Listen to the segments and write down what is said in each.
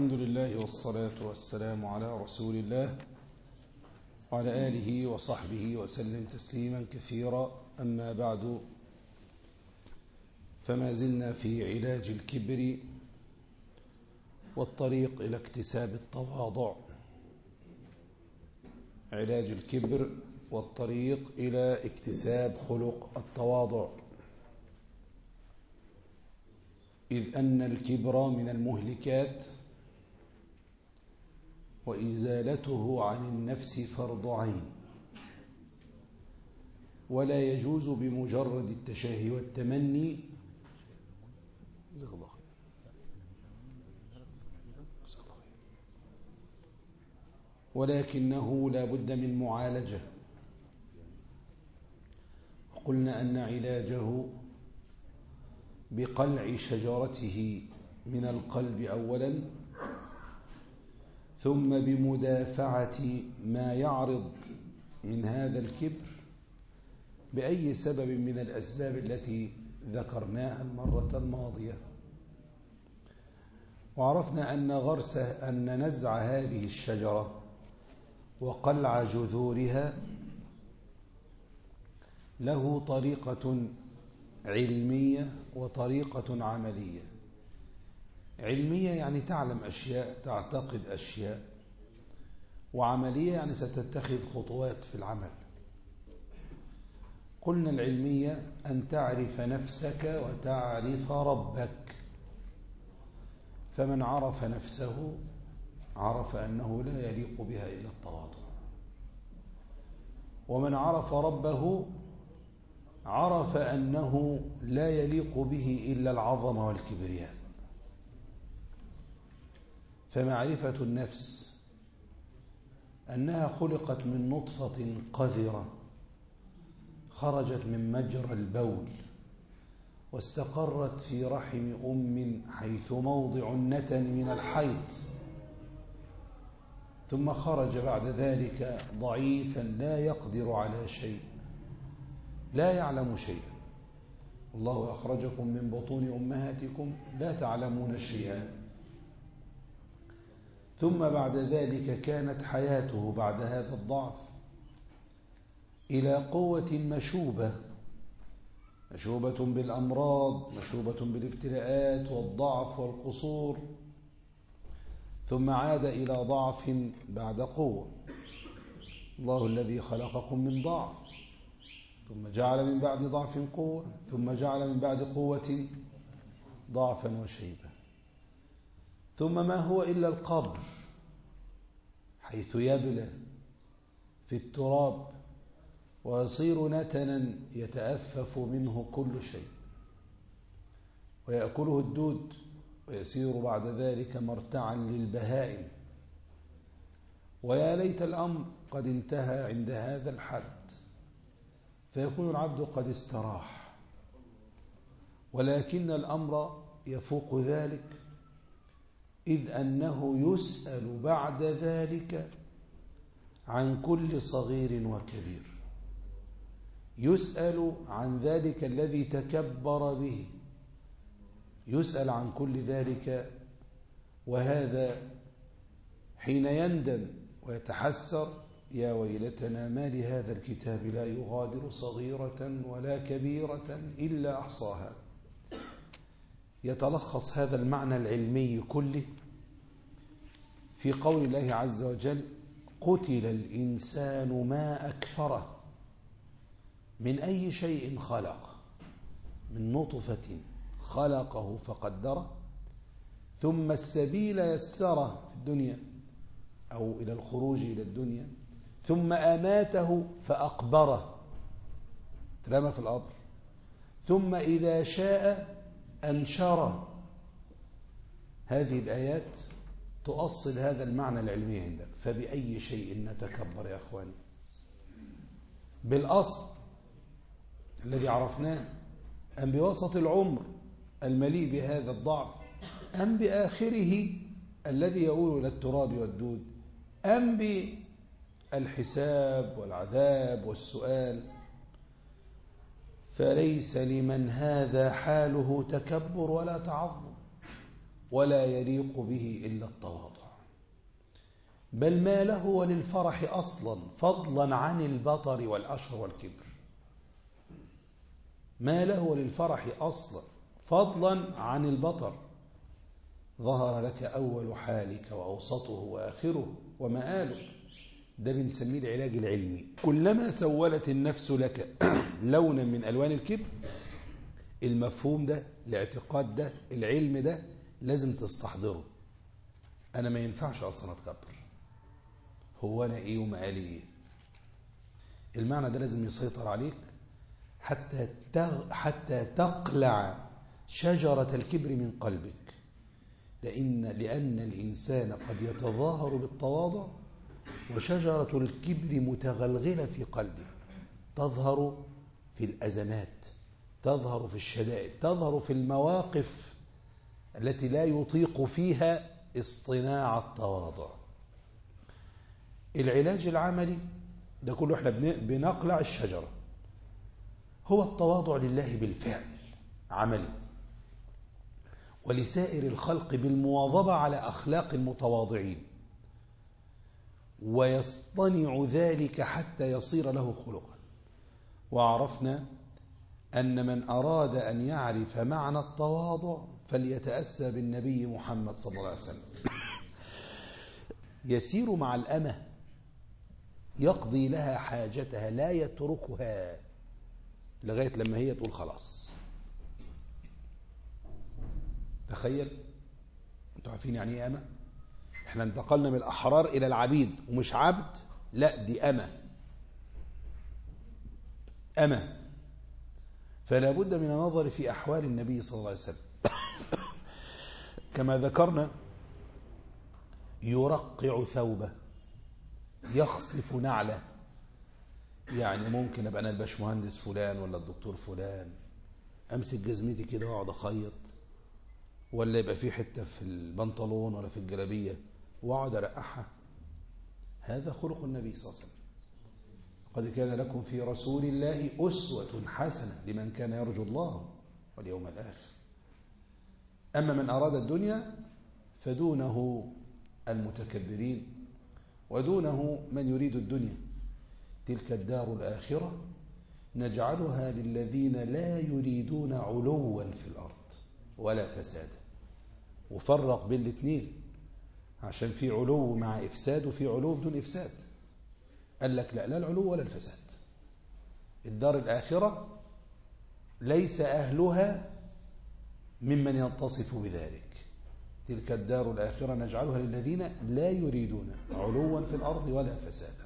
الحمد لله والصلاة والسلام على رسول الله وعلى آله وصحبه وسلم تسليما كثيرا أما بعد فما زلنا في علاج الكبر والطريق إلى اكتساب التواضع علاج الكبر والطريق إلى اكتساب خلق التواضع إذ أن الكبر من المهلكات وإزالته عن النفس فرض عين ولا يجوز بمجرد التشاهي والتمني جزاك الله خير ولكنه لا بد من معالجة وقلنا أن علاجه بقلع شجرته من القلب أولا ثم بمدافعة ما يعرض من هذا الكبر بأي سبب من الأسباب التي ذكرناها المرة الماضية وعرفنا أن غرس أن نزع هذه الشجرة وقلع جذورها له طريقة علمية وطريقة عملية علمية يعني تعلم أشياء تعتقد أشياء وعملية يعني ستتخذ خطوات في العمل قلنا العلمية أن تعرف نفسك وتعرف ربك فمن عرف نفسه عرف أنه لا يليق بها إلا التواضع ومن عرف ربه عرف أنه لا يليق به إلا العظمة والكبرياء فمعرفة النفس أنها خلقت من نطفة قذرة خرجت من مجرى البول واستقرت في رحم أم حيث موضع النتن من الحيض ثم خرج بعد ذلك ضعيفا لا يقدر على شيء لا يعلم شيئا الله أخرجكم من بطون أمهاتكم لا تعلمون شيئا ثم بعد ذلك كانت حياته بعد هذا الضعف إلى قوة مشوبة مشوبة بالأمراض مشوبة بالابتلاءات والضعف والقصور ثم عاد إلى ضعف بعد قوة الله الذي خلقكم من ضعف ثم جعل من بعد ضعف قوة ثم جعل من بعد قوة ضعفا وشيبا ثم ما هو إلا القبر حيث يبلى في التراب ويصير نتنا يتأفف منه كل شيء ويأكله الدود ويسير بعد ذلك مرتعا للبهائم ويا ليت الأمر قد انتهى عند هذا الحد فيكون العبد قد استراح ولكن الأمر يفوق ذلك إذ أنه يسأل بعد ذلك عن كل صغير وكبير يسأل عن ذلك الذي تكبر به يسأل عن كل ذلك وهذا حين يندم ويتحسر يا ويلتنا ما لهذا الكتاب لا يغادر صغيرة ولا كبيرة إلا أحصاها يتلخص هذا المعنى العلمي كله في قول الله عز وجل قتل الإنسان ما أكفره من أي شيء خلق من نطفة خلقه فقدره ثم السبيل يسره في الدنيا أو إلى الخروج إلى الدنيا ثم أماته فأقبره ترمى في الأرض ثم إذا شاء أنشره هذه الآيات تؤصل هذا المعنى العلمي عندك فبأي شيء نتكبر يا أخواني بالأصل الذي عرفناه أم بوسط العمر المليء بهذا الضعف أم بآخره الذي يؤول إلى التراب والدود أم بالحساب والعذاب والسؤال فليس لمن هذا حاله تكبر ولا تعظم ولا يليق به إلا التواضع بل ما له وللفرح أصلا فضلا عن البطر والأشر والكبر ما له وللفرح أصلا فضلا عن البطر ظهر لك أول حالك وأوسطه وآخره ومآلك ده بنسميه العلاج العلمي كلما سولت النفس لك لونا من ألوان الكبر المفهوم ده الاعتقاد ده العلم ده لازم تستحضره أنا ما ينفعش أصلا أتكبر هو أنا إيه ومقالي إيه المعنى ده لازم يسيطر عليك حتى حتى تقلع شجرة الكبر من قلبك لأن, لأن الإنسان قد يتظاهر بالتواضع وشجرة الكبر متغلغلة في قلبه تظهر في الأزمات تظهر في الشدائد تظهر في المواقف التي لا يطيق فيها اصطناع التواضع العلاج العملي ده كله احنا بنقلع الشجرة هو التواضع لله بالفعل عملي ولسائر الخلق بالمواظبة على أخلاق المتواضعين ويصطنع ذلك حتى يصير له خلقا وعرفنا أن من أراد أن يعرف معنى التواضع فليتأسى بالنبي محمد صلى الله عليه وسلم يسير مع الأمة يقضي لها حاجتها لا يتركها لغاية لما هي تقول خلاص تخيل انتوا عارفين يعني ايه أمة احنا انتقلنا من الأحرار إلى العبيد ومش عبد لا دي أمة أمة فلا بد من النظر في أحوال النبي صلى الله عليه وسلم كما ذكرنا يرقع ثوبه يخصف نعله يعني ممكن ابقى انا الباشمهندس فلان ولا الدكتور فلان امسك جزمتي كده واقعد اخيط ولا يبقى في حته في البنطلون ولا في الجلابيه واقعد ارقعها هذا خلق النبي صلى الله عليه وسلم قد كان لكم في رسول الله أسوة حسنة لمن كان يرجو الله واليوم الآخر أما من أراد الدنيا فدونه المتكبرين ودونه من يريد الدنيا تلك الدار الآخرة نجعلها للذين لا يريدون علوا في الأرض ولا فسادا وفرق بين الاثنين عشان في علو مع إفساد وفي علو بدون إفساد قال لك لا لا العلو ولا الفساد الدار الآخرة ليس أهلها ممن يتصف بذلك تلك الدار الآخرة نجعلها للذين لا يريدون علوا في الأرض ولا فسادا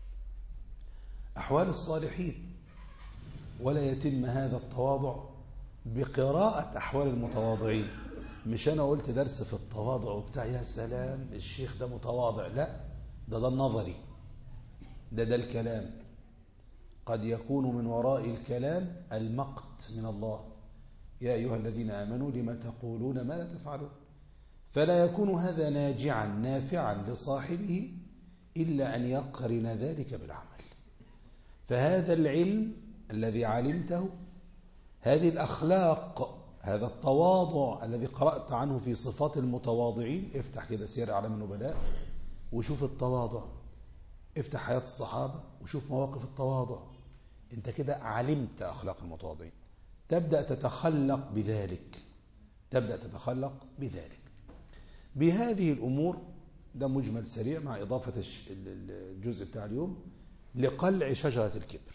أحوال الصالحين ولا يتم هذا التواضع بقراءة أحوال المتواضعين مش أنا قلت درس في التواضع وبتاع يا سلام الشيخ ده متواضع لا ده ده النظري ده ده الكلام قد يكون من وراء الكلام المقت من الله يا أيها الذين آمنوا لما تقولون ما لا تفعلون فلا يكون هذا ناجعا نافعا لصاحبه إلا أن يقرن ذلك بالعمل فهذا العلم الذي علمته هذه الأخلاق هذا التواضع الذي قرأت عنه في صفات المتواضعين افتح كده سير أعلام النبلاء وشوف التواضع افتح حياة الصحابة وشوف مواقف التواضع انت كده علمت أخلاق المتواضعين تبدأ تتخلق بذلك تبدأ تتخلق بذلك بهذه الأمور ده مجمل سريع مع إضافة الجزء بتاع اليوم لقلع شجرة الكبر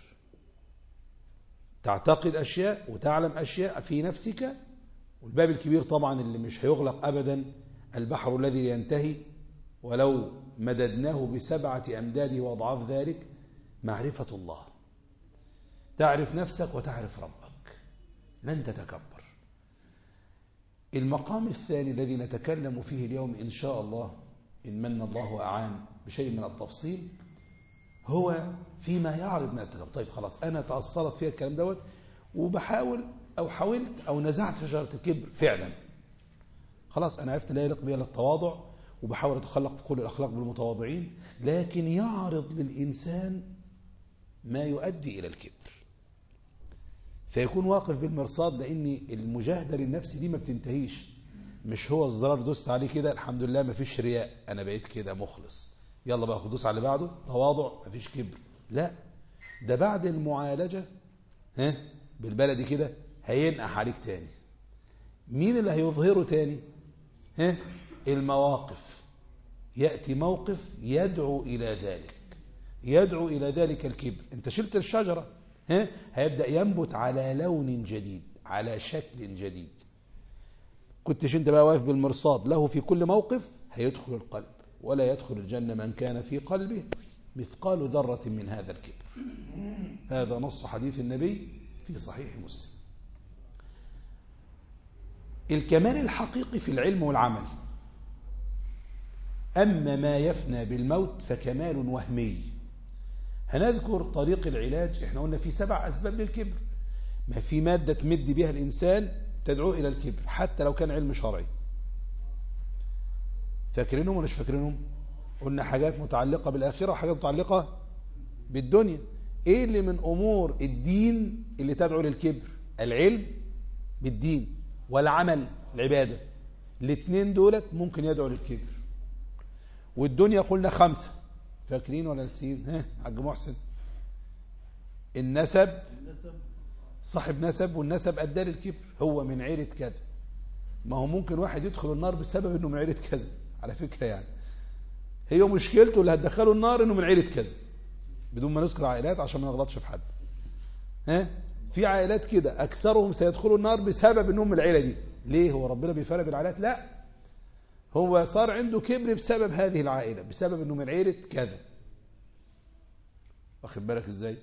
تعتقد أشياء وتعلم أشياء في نفسك والباب الكبير طبعا اللي مش هيغلق أبدا البحر الذي ينتهي ولو مددناه بسبعة أمداد وأضعاف ذلك معرفة الله تعرف نفسك وتعرف ربك لن تتكبر المقام الثاني الذي نتكلم فيه اليوم إن شاء الله إن من الله وأعان بشيء من التفصيل هو فيما يعرض من التكبر طيب خلاص أنا تأصلت فيها الكلام دوت وبحاول أو حاولت أو نزعت شجرة الكبر فعلا خلاص أنا عرفت لا يليق بي التواضع وبحاول أتخلق في كل الأخلاق بالمتواضعين لكن يعرض للإنسان ما يؤدي إلى الكبر فيكون واقف بالمرصاد لأن المجاهدة للنفس دي ما بتنتهيش مش هو الزرار دوست عليه كده الحمد لله مفيش رياء انا بقيت كده مخلص يلا بقى خدوس على اللي بعده تواضع مفيش كبر لا ده بعد المعالجة ها بالبلدي كده هينقح عليك تاني مين اللي هيظهره تاني ها المواقف يأتي موقف يدعو إلى ذلك يدعو إلى ذلك الكبر انت شلت الشجرة ها هيبدأ ينبت على لون جديد على شكل جديد كنتش انت بقى واقف بالمرصاد له في كل موقف هيدخل القلب ولا يدخل الجنة من كان في قلبه مثقال ذرة من هذا الكبر هذا نص حديث النبي في صحيح مسلم الكمال الحقيقي في العلم والعمل أما ما يفنى بالموت فكمال وهمي هنذكر طريق العلاج احنا قلنا في سبع أسباب للكبر ما في مادة تمد بها الإنسان تدعوه إلى الكبر حتى لو كان علم شرعي فاكرينهم ولا مش فاكرينهم قلنا حاجات متعلقة بالآخرة وحاجات متعلقة بالدنيا ايه اللي من امور الدين اللي تدعو للكبر العلم بالدين والعمل العبادة الاثنين دولت ممكن يدعو للكبر والدنيا قلنا خمسة فاكرين ولا نسين ها حاج محسن النسب صاحب نسب والنسب أدى للكبر هو من عيلة كذا ما هو ممكن واحد يدخل النار بسبب انه من عيلة كذا على فكرة يعني هي مشكلته اللي هتدخله النار انه من عيلة كذا بدون ما نذكر عائلات عشان ما نغلطش في حد ها في عائلات كده اكثرهم سيدخلوا النار بسبب انهم من العيله دي ليه هو ربنا بيفرق بالعائلات لا هو صار عنده كبر بسبب هذه العائله بسبب انه من عيله كذا واخد بالك ازاي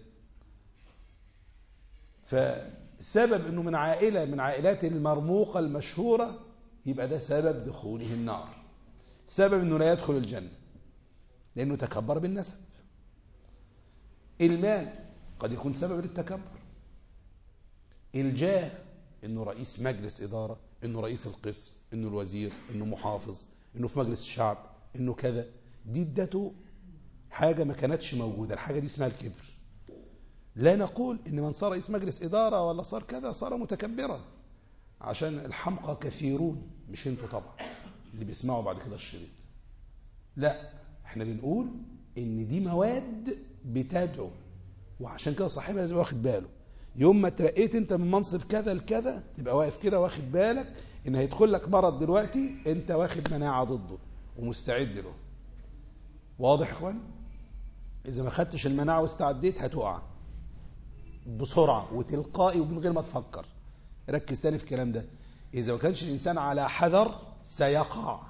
فسبب انه من عائله من عائلات المرموقه المشهوره يبقى ده سبب دخوله النار سبب انه لا يدخل الجنه لانه تكبر بالنسب المال قد يكون سبب للتكبر الجاه انه رئيس مجلس اداره انه رئيس القسم انه الوزير انه محافظ انه في مجلس الشعب انه كذا دي ادته حاجه ما كانتش موجوده الحاجه دي اسمها الكبر لا نقول ان من صار رئيس مجلس اداره ولا صار كذا صار متكبرا عشان الحمقى كثيرون مش انتوا طبعا اللي بيسمعوا بعد كده الشريط لا احنا بنقول ان دي مواد بتدعو وعشان كده صاحبها لازم واخد باله يوم ما ترقيت انت من منصب كذا لكذا تبقى واقف كده واخد بالك ان هيدخل لك مرض دلوقتي انت واخد مناعه ضده ومستعد له واضح يا اخوان اذا ما خدتش المناعه واستعديت هتقع بسرعه وتلقائي ومن غير ما تفكر ركز تاني في الكلام ده اذا ما كانش الانسان على حذر سيقع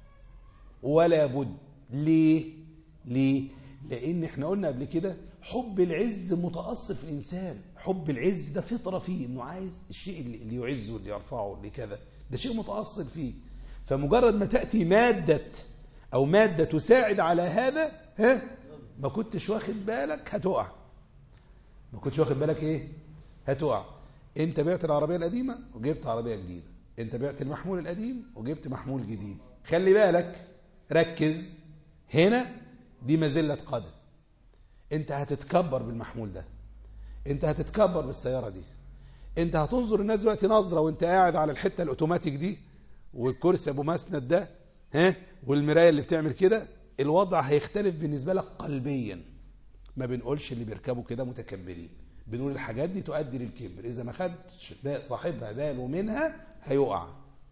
ولا بد ليه ليه لان احنا قلنا قبل كده حب العز متأصل في الانسان حب العز ده فطره فيه انه عايز الشيء اللي, اللي يعزه اللي يرفعه اللي كذا ده شيء متأصل فيه فمجرد ما تأتي مادة او مادة تساعد على هذا ها ما كنتش واخد بالك هتقع ما كنتش واخد بالك ايه هتقع انت بعت العربية القديمة وجبت عربية جديدة انت بعت المحمول القديم وجبت محمول جديد خلي بالك ركز هنا دي مزلة قدم انت هتتكبر بالمحمول ده انت هتتكبر بالسيارة دي انت هتنظر الناس دلوقتي نظرة وانت قاعد على الحتة الاوتوماتيك دي والكرسي ابو مسند ده ها والمراية اللي بتعمل كده الوضع هيختلف بالنسبة لك قلبيا ما بنقولش اللي بيركبوا كده متكبرين بنقول الحاجات دي تؤدي للكبر اذا ما خدش صاحبها باله منها هيقع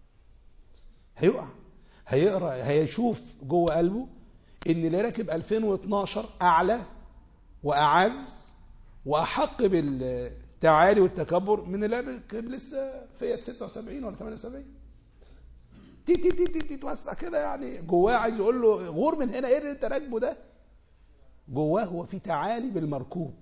هيقع هيقرا هيشوف جوه قلبه ان اللي راكب 2012 اعلى واعز واحق بالتعالي والتكبر من اللي راكب لسه فيات 76 ولا 78 تي تي تي تي, تي توسع كده يعني جواه عايز يقول له غور من هنا ايه اللي انت راكبه ده جواه هو في تعالي بالمركوب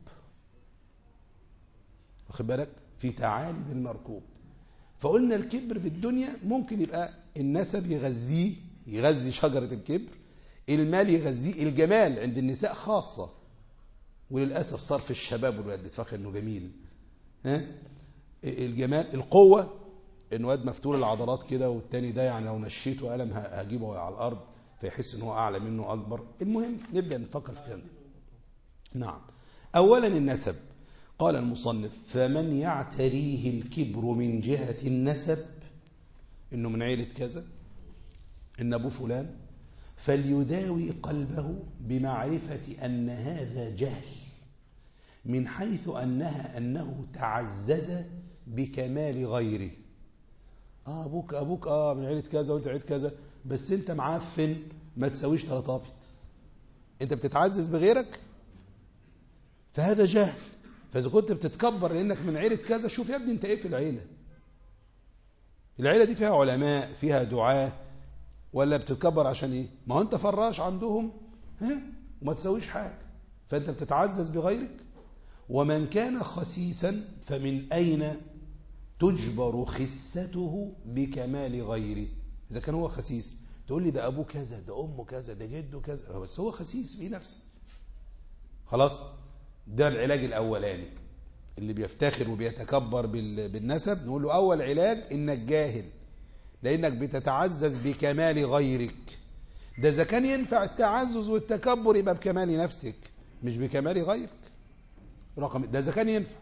واخد بالك في تعالي بالمركوب فقلنا الكبر في الدنيا ممكن يبقى النسب يغذيه يغذي شجرة الكبر المال يغذيه الجمال عند النساء خاصة وللأسف صار في الشباب والولاد بيتفخر انه جميل ها الجمال القوة انه واد مفتول العضلات كده والتاني ده يعني لو نشيته قلم هجيبه على الارض فيحس ان هو اعلى منه اكبر المهم نبدا نفكر في كده نعم اولا النسب قال المصنف فمن يعتريه الكبر من جهة النسب إنه من عيلة كذا إن أبوه فلان فليداوي قلبه بمعرفة أن هذا جهل من حيث أنها أنه تعزز بكمال غيره آه أبوك أبوك آه من عيلة كذا وأنت عيلة كذا بس أنت معفن ما تسويش تلطابط أنت بتتعزز بغيرك فهذا جهل فإذا كنت بتتكبر لأنك من عيلة كذا شوف يا ابني أنت إيه في العيلة العيلة دي فيها علماء فيها دعاة ولا بتتكبر عشان إيه ما هو أنت فراش عندهم ها وما تسويش حاجة فأنت بتتعزز بغيرك ومن كان خسيسا فمن أين تجبر خسته بكمال غيره إذا كان هو خسيس تقول لي ده أبوه كذا ده أمه كذا ده جده كذا بس هو خسيس في نفسه خلاص ده العلاج الأولاني اللي بيفتخر وبيتكبر بالنسب نقول له أول علاج إنك جاهل لأنك بتتعزز بكمال غيرك ده إذا كان ينفع التعزز والتكبر يبقى بكمال نفسك مش بكمال غيرك رقم ده إذا كان ينفع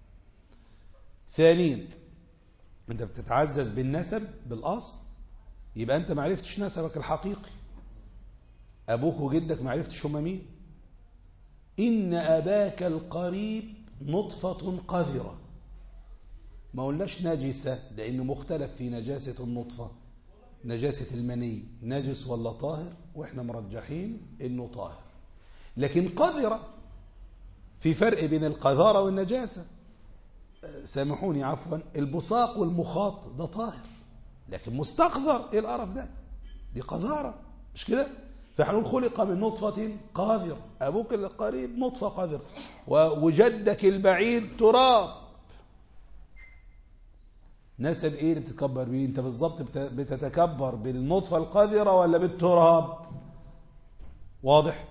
ثانيا أنت بتتعزز بالنسب بالأصل يبقى أنت ما عرفتش نسبك الحقيقي أبوك وجدك ما عرفتش هما مين إن أباك القريب نطفة قذرة ما قلناش نجسة لأنه مختلف في نجاسة النطفة نجاسة المني نجس ولا طاهر وإحنا مرجحين إنه طاهر لكن قذرة في فرق بين القذارة والنجاسة سامحوني عفوا البصاق والمخاط ده طاهر لكن مستقذر ايه القرف ده دي قذارة مش كده فحنقول خلق من نطفة قاذر أبوك القريب نطفة قاذر وجدك البعيد تراب نسب ايه اللي بتتكبر بيه انت بالظبط بتتكبر بالنطفة القذرة ولا بالتراب واضح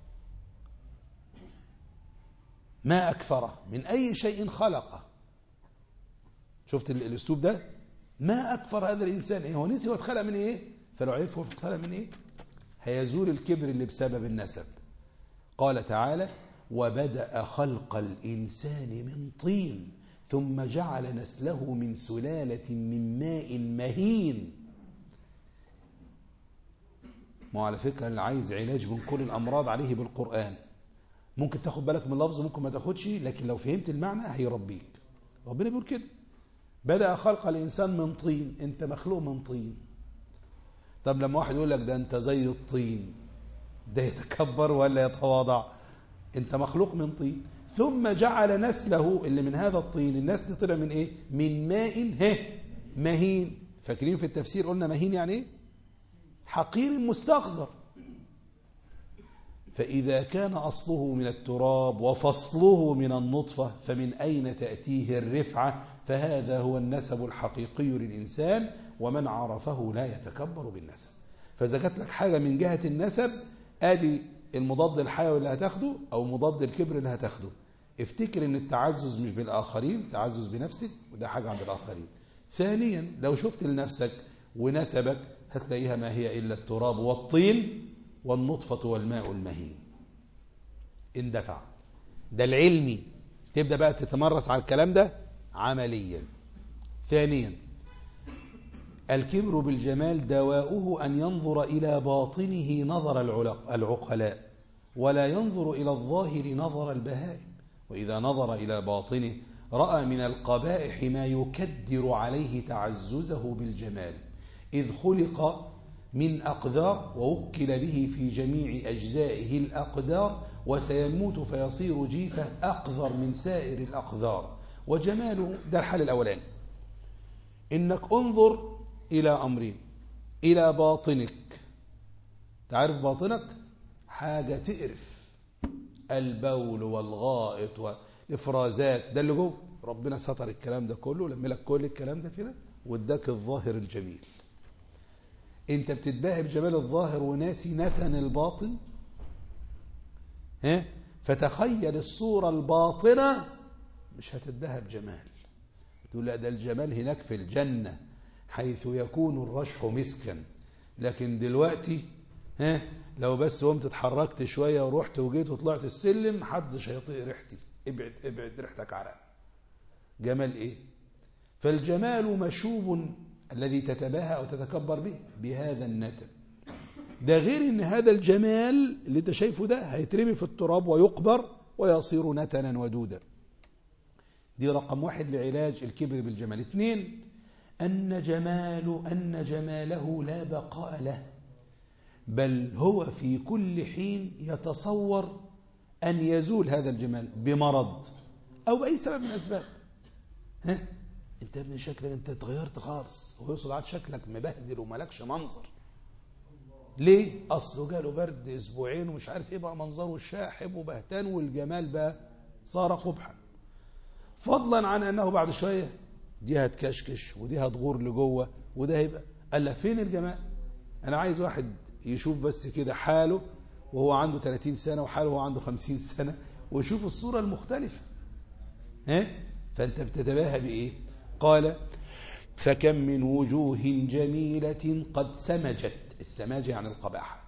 ما أكفره من أي شيء خلقه شفت الاسلوب ده ما أكفر هذا الإنسان إيه هو نسي واتخلق من إيه فلو عرف هو اتخلق من إيه هيزول الكبر اللي بسبب النسب قال تعالى وبدأ خلق الإنسان من طين ثم جعل نسله من سلالة من ماء مهين ما على فكرة اللي عايز علاج من كل الأمراض عليه بالقرآن ممكن تاخد بالك من اللفظ ممكن ما تاخدش لكن لو فهمت المعنى هيربيك ربنا بيقول كده بدأ خلق الإنسان من طين أنت مخلوق من طين طب لما واحد يقول لك ده أنت زي الطين ده يتكبر ولا يتواضع أنت مخلوق من طين ثم جعل نسله اللي من هذا الطين النسل طلع من إيه من ماء هه مهين فاكرين في التفسير قلنا مهين يعني إيه حقير مستقذر فإذا كان أصله من التراب وفصله من النطفة فمن أين تأتيه الرفعة فهذا هو النسب الحقيقي للإنسان ومن عرفه لا يتكبر بالنسب فإذا جات لك حاجة من جهة النسب آدي المضاد الحيوي اللي هتاخده أو مضاد الكبر اللي هتاخده افتكر ان التعزز مش بالآخرين تعزز بنفسك وده حاجة عند الآخرين ثانيا لو شفت لنفسك ونسبك هتلاقيها ما هي إلا التراب والطين والنطفة والماء المهين اندفع ده العلمي تبدأ بقى تتمرس على الكلام ده عمليا ثانيا الكبر بالجمال دواؤه أن ينظر إلى باطنه نظر العقلاء ولا ينظر إلى الظاهر نظر البهائم وإذا نظر إلى باطنه رأى من القبائح ما يكدر عليه تعززه بالجمال إذ خلق من أقدار ووكل به في جميع أجزائه الأقدار وسيموت فيصير جيفة أقذر من سائر الأقذار وجماله ده الحال الأولاني إنك انظر إلى أمرين إلى باطنك تعرف باطنك حاجة تقرف البول والغائط والإفرازات ده اللي جوه ربنا ستر الكلام ده كله لما لك كل الكلام ده كده واداك الظاهر الجميل انت بتتباهي بجمال الظاهر وناسي نتن الباطن ها فتخيل الصورة الباطنة مش هتتباهى بجمال تقول لا ده الجمال هناك في الجنة حيث يكون الرشح مسكا لكن دلوقتي ها لو بس قمت اتحركت شوية ورحت وجيت وطلعت السلم محدش هيطيق ريحتي ابعد ابعد ريحتك عرق جمال ايه فالجمال مشوب الذي تتباهى أو تتكبر به بهذا النتن ده غير ان هذا الجمال اللي انت شايفه ده هيترمي في التراب ويقبر ويصير نتنا ودودا دي رقم واحد لعلاج الكبر بالجمال اثنين أن جمال أن جماله لا بقاء له بل هو في كل حين يتصور أن يزول هذا الجمال بمرض أو بأي سبب من الأسباب ها انت ابن شكلك انت اتغيرت خالص هو يوصل عاد شكلك مبهدل وملكش منظر ليه اصله جاله برد اسبوعين ومش عارف ايه بقى منظره شاحب وبهتان والجمال بقى صار قبحا فضلا عن انه بعد شويه دي هتكشكش ودي هتغور لجوه وده هيبقى قال له فين الجمال انا عايز واحد يشوف بس كده حاله وهو عنده 30 سنه وحاله وهو عنده 50 سنه ويشوف الصوره المختلفه ها فانت بتتباهى بايه قال فكم من وجوه جميله قد سمجت السماجه يعني القباحه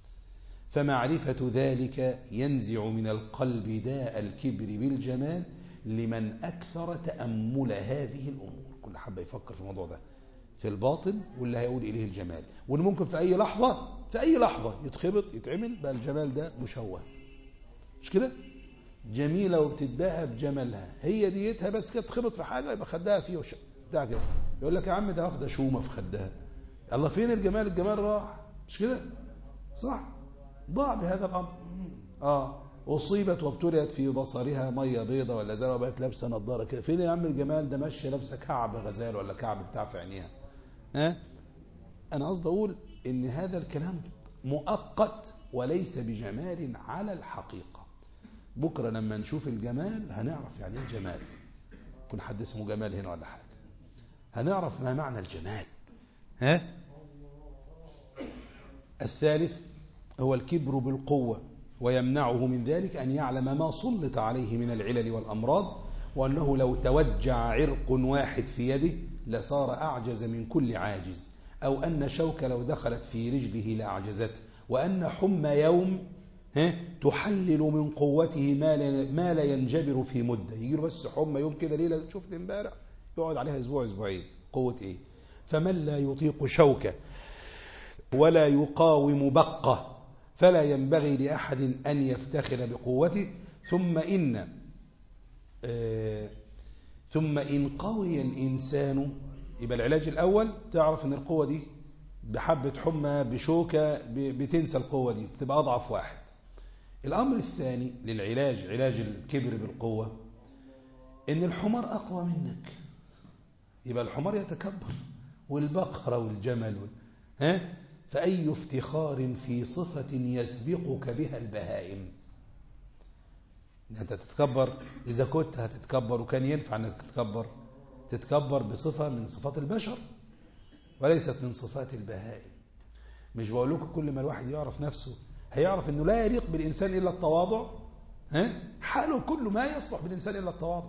فمعرفه ذلك ينزع من القلب داء الكبر بالجمال لمن أكثر تأمل هذه الأمور كل حبة يفكر في الموضوع ده في الباطن واللي هيقول إليه الجمال وإن ممكن في أي لحظة في أي لحظة يتخبط يتعمل بقى الجمال ده مشوه مش كده جميلة وبتتباهى بجمالها هي ديتها بس كده تخبط في حاجة يبقى خدها فيه وش بتاع كده يقول لك يا عم ده واخده شومة في خدها الله فين الجمال الجمال راح مش كده صح ضاع بهذا الأمر آه أصيبت وابتليت في بصرها مية بيضة ولا زرع وبقت لابسة نظارة كده فين يا عم الجمال ده ماشية لابسة كعب غزال ولا كعب بتاع في عينيها ها أنا قصدي أقول إن هذا الكلام مؤقت وليس بجمال على الحقيقة بكرة لما نشوف الجمال هنعرف يعني ايه جمال يكون حد اسمه جمال هنا ولا حاجة هنعرف ما معنى الجمال ها الثالث هو الكبر بالقوة ويمنعه من ذلك أن يعلم ما سلط عليه من العلل والأمراض وأنه لو توجع عرق واحد في يده لصار أعجز من كل عاجز أو أن شوكة لو دخلت في رجله لأعجزته وأن حمى يوم تحلل من قوته ما لا ينجبر في مدة يجي بس حمى يوم كده ليلة شفت امبارح يقعد عليها أسبوع أسبوعين قوة إيه فمن لا يطيق شوكة ولا يقاوم بقة فلا ينبغي لأحد أن يفتخر بقوته ثم إن آه ثم إن قوي الإنسان يبقى العلاج الأول تعرف أن القوة دي بحبة حمى بشوكة بتنسى القوة دي بتبقى أضعف واحد الأمر الثاني للعلاج علاج الكبر بالقوة إن الحمار أقوى منك يبقى الحمار يتكبر والبقرة والجمل ها فأي افتخار في صفة يسبقك بها البهائم أنت تتكبر إذا كنت هتتكبر وكان ينفع أنك تتكبر تتكبر بصفة من صفات البشر وليست من صفات البهائم مش بقول لكم كل ما الواحد يعرف نفسه هيعرف أنه لا يليق بالإنسان إلا التواضع ها؟ حاله كله ما يصلح بالإنسان إلا التواضع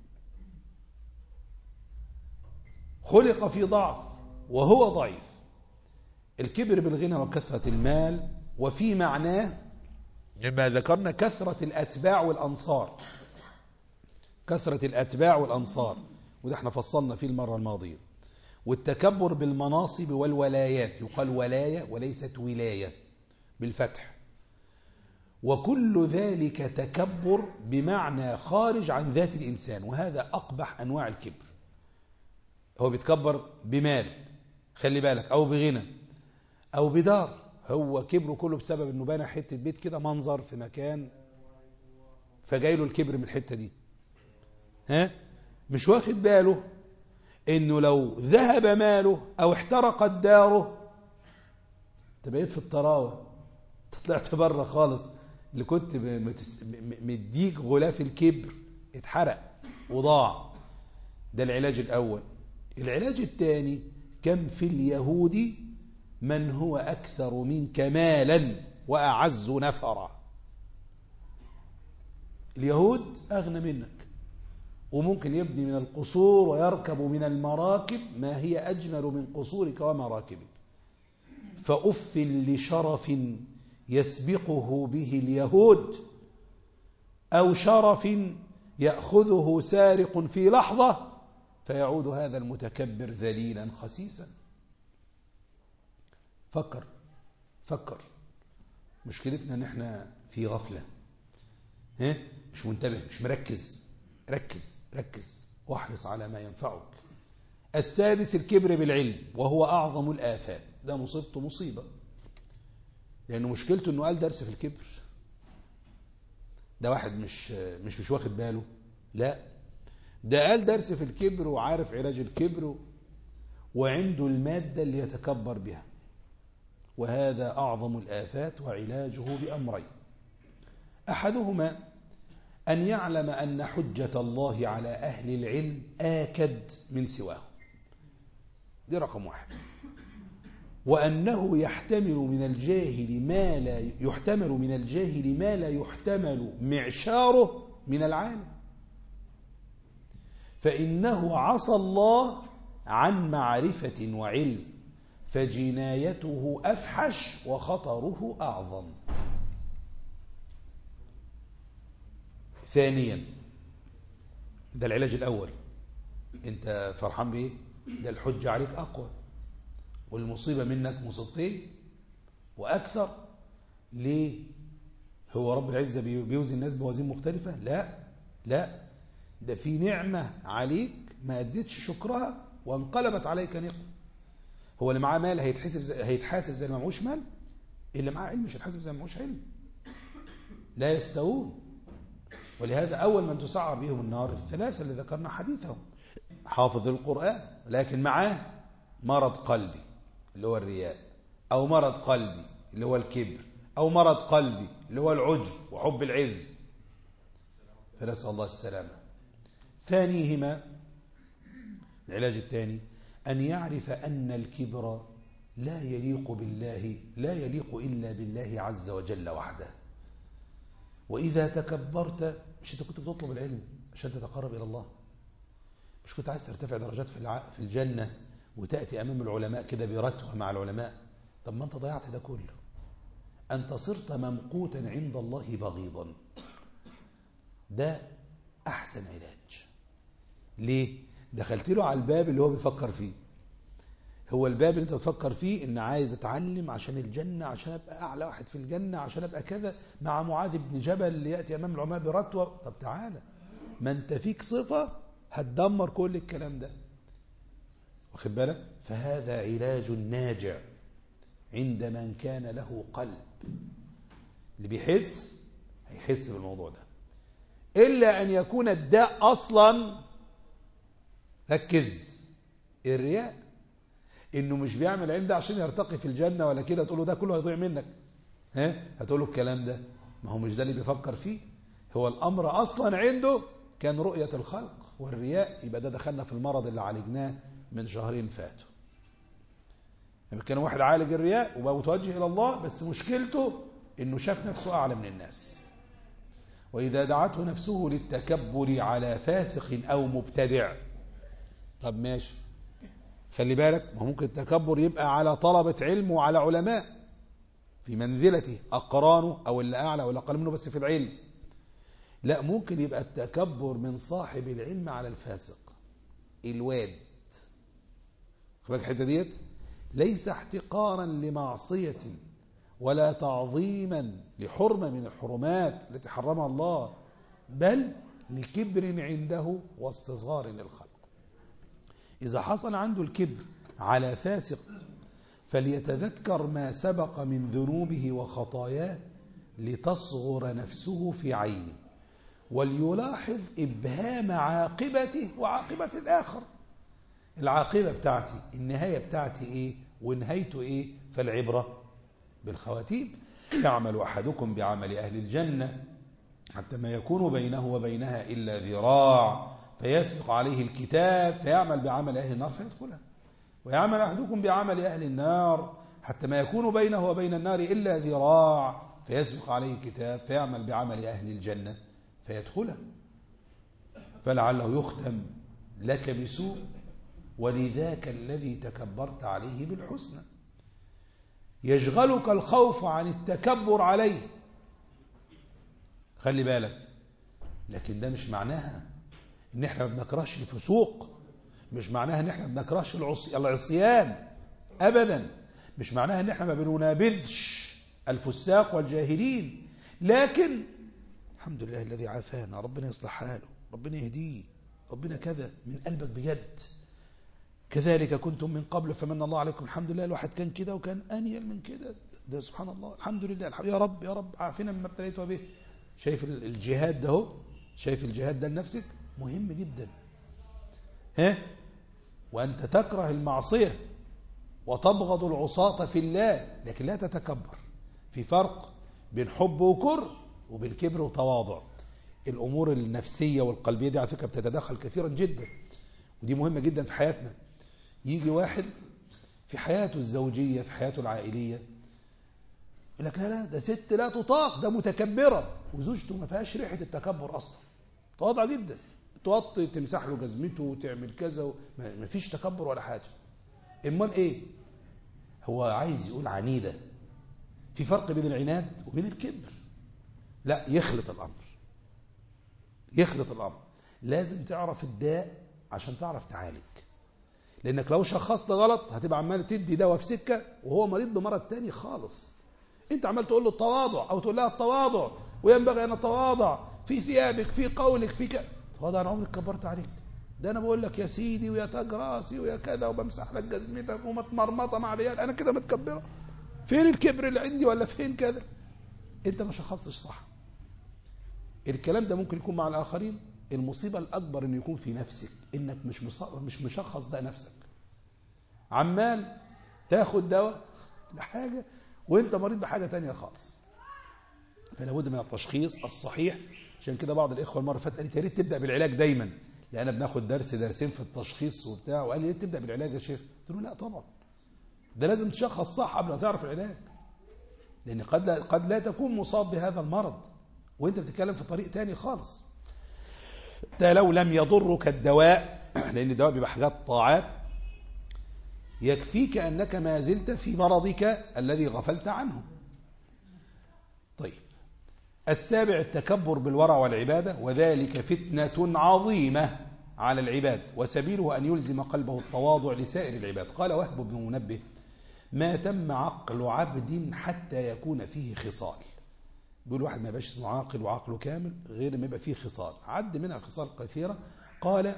خلق في ضعف وهو ضعيف الكبر بالغنى وكثرة المال وفي معناه لما ذكرنا كثرة الأتباع والأنصار كثرة الأتباع والأنصار وده احنا فصلنا فيه المرة الماضية والتكبر بالمناصب والولايات يقال ولاية وليست ولاية بالفتح وكل ذلك تكبر بمعنى خارج عن ذات الإنسان وهذا أقبح أنواع الكبر هو بيتكبر بمال خلي بالك أو بغنى أو بدار هو كبره كله بسبب أنه بنى حتة بيت كده منظر في مكان فجاي له الكبر من الحتة دي ها مش واخد باله انه لو ذهب ماله او احترقت داره انت بقيت في الطراوه طلعت بره خالص اللي كنت مديك غلاف الكبر اتحرق وضاع ده العلاج الاول العلاج الثاني كم في اليهود من هو اكثر منك مالا واعز نفرا اليهود اغنى منك وممكن يبني من القصور ويركب من المراكب ما هي أجمل من قصورك ومراكبك فأف لشرف يسبقه به اليهود أو شرف يأخذه سارق في لحظة فيعود هذا المتكبر ذليلا خسيسا فكر فكر مشكلتنا ان احنا في غفلة ها مش منتبه مش مركز ركز ركز واحرص على ما ينفعك السادس الكبر بالعلم وهو أعظم الآفات ده مصيبته مصيبة لأنه مشكلته أنه قال درس في الكبر ده واحد مش مش مش واخد باله لا ده قال درس في الكبر وعارف علاج الكبر وعنده المادة اللي يتكبر بها وهذا أعظم الآفات وعلاجه بأمرين أحدهما أن يعلم أن حجة الله على أهل العلم آكد من سواه دي رقم واحد وأنه يحتمل من الجاهل ما لا يحتمل من الجاهل ما لا يحتمل معشاره من العالم فإنه عصى الله عن معرفة وعلم فجنايته أفحش وخطره أعظم ثانيا ده العلاج الأول أنت فرحان بإيه؟ ده الحجة عليك أقوى والمصيبة منك مصيبتين وأكثر ليه؟ هو رب العزة بيوزي الناس بوازين مختلفة؟ لا لا ده في نعمة عليك ما أديتش شكرها وانقلبت عليك نقمة هو اللي معاه مال هيتحسب زي هيتحاسب زي اللي ما معهوش مال اللي معاه علم مش هيتحاسب زي ما معهوش علم لا يستوون ولهذا أول من تسعر بهم النار الثلاثة اللي ذكرنا حديثهم حافظ القرآن لكن معاه مرض قلبي اللي هو الرياء أو مرض قلبي اللي هو الكبر أو مرض قلبي اللي هو العجب وحب العز فنسأل الله السلامة ثانيهما العلاج الثاني أن يعرف أن الكبر لا يليق بالله لا يليق إلا بالله عز وجل وحده وإذا تكبرت مش أنت كنت بتطلب العلم عشان تتقرب إلى الله مش كنت عايز ترتفع درجات في في الجنة وتأتي أمام العلماء كده برتوة مع العلماء طب ما أنت ضيعت ده كله أنت صرت ممقوتا عند الله بغيضا ده أحسن علاج ليه؟ دخلت له على الباب اللي هو بيفكر فيه هو الباب اللي انت بتفكر فيه ان عايز اتعلم عشان الجنة عشان ابقى اعلى واحد في الجنة عشان ابقى كذا مع معاذ بن جبل اللي يأتي امام العلماء برتوة طب تعالى ما انت فيك صفة هتدمر كل الكلام ده واخد بالك فهذا علاج ناجع عند من كان له قلب اللي بيحس هيحس بالموضوع ده إلا أن يكون الداء أصلا ركز الرياء انه مش بيعمل علم ده عشان يرتقي في الجنة ولا كده تقول له ده كله هيضيع منك ها هتقول له الكلام ده ما هو مش ده اللي بيفكر فيه هو الامر اصلا عنده كان رؤية الخلق والرياء يبقى ده دخلنا في المرض اللي عالجناه من شهرين فاتوا يعني كان واحد عالج الرياء وبقى متوجه الى الله بس مشكلته انه شاف نفسه اعلى من الناس واذا دعته نفسه للتكبر على فاسق او مبتدع طب ماشي خلي بالك ما ممكن التكبر يبقى على طلبة علم وعلى علماء في منزلته أقرانه أو اللي أعلى ولا أقل منه بس في العلم لا ممكن يبقى التكبر من صاحب العلم على الفاسق الواد خلي الحتة ديت ليس احتقارا لمعصية ولا تعظيما لحرمة من الحرمات التي حرمها الله بل لكبر عنده واستصغار للخلق إذا حصل عنده الكبر على فاسق فليتذكر ما سبق من ذنوبه وخطاياه لتصغر نفسه في عينه وليلاحظ إبهام عاقبته وعاقبة الآخر العاقبة بتاعتي النهاية بتاعتي إيه ونهايته إيه فالعبرة بالخواتيم يعمل أحدكم بعمل أهل الجنة حتى ما يكون بينه وبينها إلا ذراع فيسبق عليه الكتاب فيعمل بعمل أهل النار فيدخلها ويعمل أحدكم بعمل أهل النار حتى ما يكون بينه وبين النار إلا ذراع فيسبق عليه الكتاب فيعمل بعمل أهل الجنة فيدخلها فلعله يختم لك بسوء ولذاك الذي تكبرت عليه بالحسنى يشغلك الخوف عن التكبر عليه خلي بالك لكن ده مش معناها ان احنا ما بنكرهش الفسوق مش معناها ان احنا ما بنكرهش العصيان ابدا مش معناها ان احنا ما بننابذش الفساق والجاهلين لكن الحمد لله الذي عافانا ربنا يصلح حاله ربنا يهديه ربنا كذا من قلبك بجد كذلك كنتم من قبل فمن الله عليكم الحمد لله الواحد كان كده وكان أنيل من كده ده سبحان الله الحمد لله يا رب يا رب عافنا مما ابتليت به شايف الجهاد ده هو شايف الجهاد ده لنفسك مهم جدا ها وأنت تكره المعصية وتبغض العصاة في الله لكن لا تتكبر في فرق بين حب وكره وبين كبر وتواضع الأمور النفسية والقلبية دي على فكرة بتتدخل كثيرا جدا ودي مهمة جدا في حياتنا يجي واحد في حياته الزوجية في حياته العائلية يقول لك لا لا ده ست لا تطاق ده متكبرة وزوجته ما فيهاش ريحة التكبر أصلا تواضع جدا توطي تمسح له جزمته وتعمل كذا ما فيش تكبر ولا حاجة امال ايه هو عايز يقول عنيدة في فرق بين العناد وبين الكبر لا يخلط الأمر يخلط الأمر لازم تعرف الداء عشان تعرف تعالج لأنك لو شخصت غلط هتبقى عمال تدي دواء في سكة وهو مريض بمرض تاني خالص انت عمال تقول له التواضع او تقول لها التواضع وينبغي ان اتواضع في ثيابك في قولك في ك... تواضع انا عمري كبرت عليك ده انا بقول لك يا سيدي ويا تاج راسي ويا كذا وبمسح لك جزمتك ومتمرمطه مع عيال انا كده متكبره فين الكبر اللي عندي ولا فين كذا انت ما شخصتش صح الكلام ده ممكن يكون مع الاخرين المصيبه الاكبر انه يكون في نفسك انك مش مش مشخص ده نفسك عمال تاخد دواء لحاجه وانت مريض بحاجه تانية خالص فلا بد من التشخيص الصحيح عشان كده بعض الاخوه المره اللي فاتت قال لي يا ريت تبدا بالعلاج دايما لان بناخد درس درسين في التشخيص وبتاع وقال لي ليه تبدا بالعلاج يا شيخ قلت له لا طبعا ده لازم تشخص صح قبل ما تعرف العلاج لان قد لا قد لا تكون مصاب بهذا المرض وانت بتتكلم في طريق تاني خالص ده لو لم يضرك الدواء لان الدواء بيبقى حاجات طاعات يكفيك انك ما زلت في مرضك الذي غفلت عنه طيب السابع التكبر بالورع والعبادة وذلك فتنة عظيمة على العباد وسبيله أن يلزم قلبه التواضع لسائر العباد قال وهب بن منبه ما تم عقل عبد حتى يكون فيه خصال بيقول واحد ما يبقاش اسمه عاقل وعقله كامل غير ما يبقى فيه خصال عد منها خصال كثيرة قال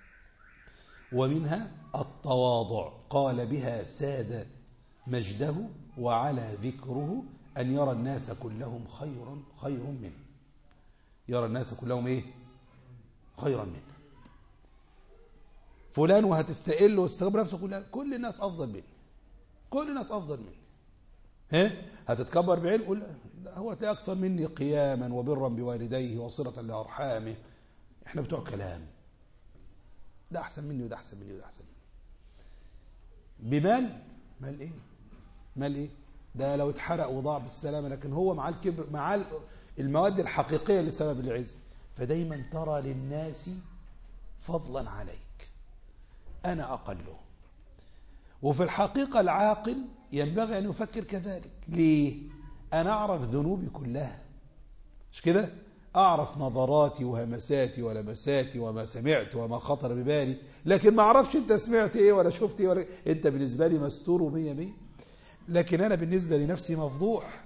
ومنها التواضع قال بها ساد مجده وعلى ذكره أن يرى الناس كلهم خير خير منه يرى الناس كلهم إيه خيرا منه فلان وهتستقل وتستغبر نفسه كلها كل الناس أفضل مني كل الناس أفضل مني ها هتتكبر بعلم قول هو تلاقي أكثر مني قياما وبرا بوالديه وصلة لأرحامه احنا بتوع كلام ده أحسن مني وده أحسن مني وده أحسن مني بمال مال إيه مال إيه ده لو اتحرق وضاع بالسلامة لكن هو مع الكبر مع المواد الحقيقية لسبب العز فدايما ترى للناس فضلا عليك أنا أقله وفي الحقيقة العاقل ينبغي أن يفكر كذلك ليه؟ أنا أعرف ذنوبي كلها مش كده؟ أعرف نظراتي وهمساتي ولمساتي وما سمعت وما خطر ببالي لكن ما أعرفش أنت سمعت إيه ولا شفت إيه ولا أنت بالنسبة لي مستور ومية مية لكن أنا بالنسبة لنفسي مفضوح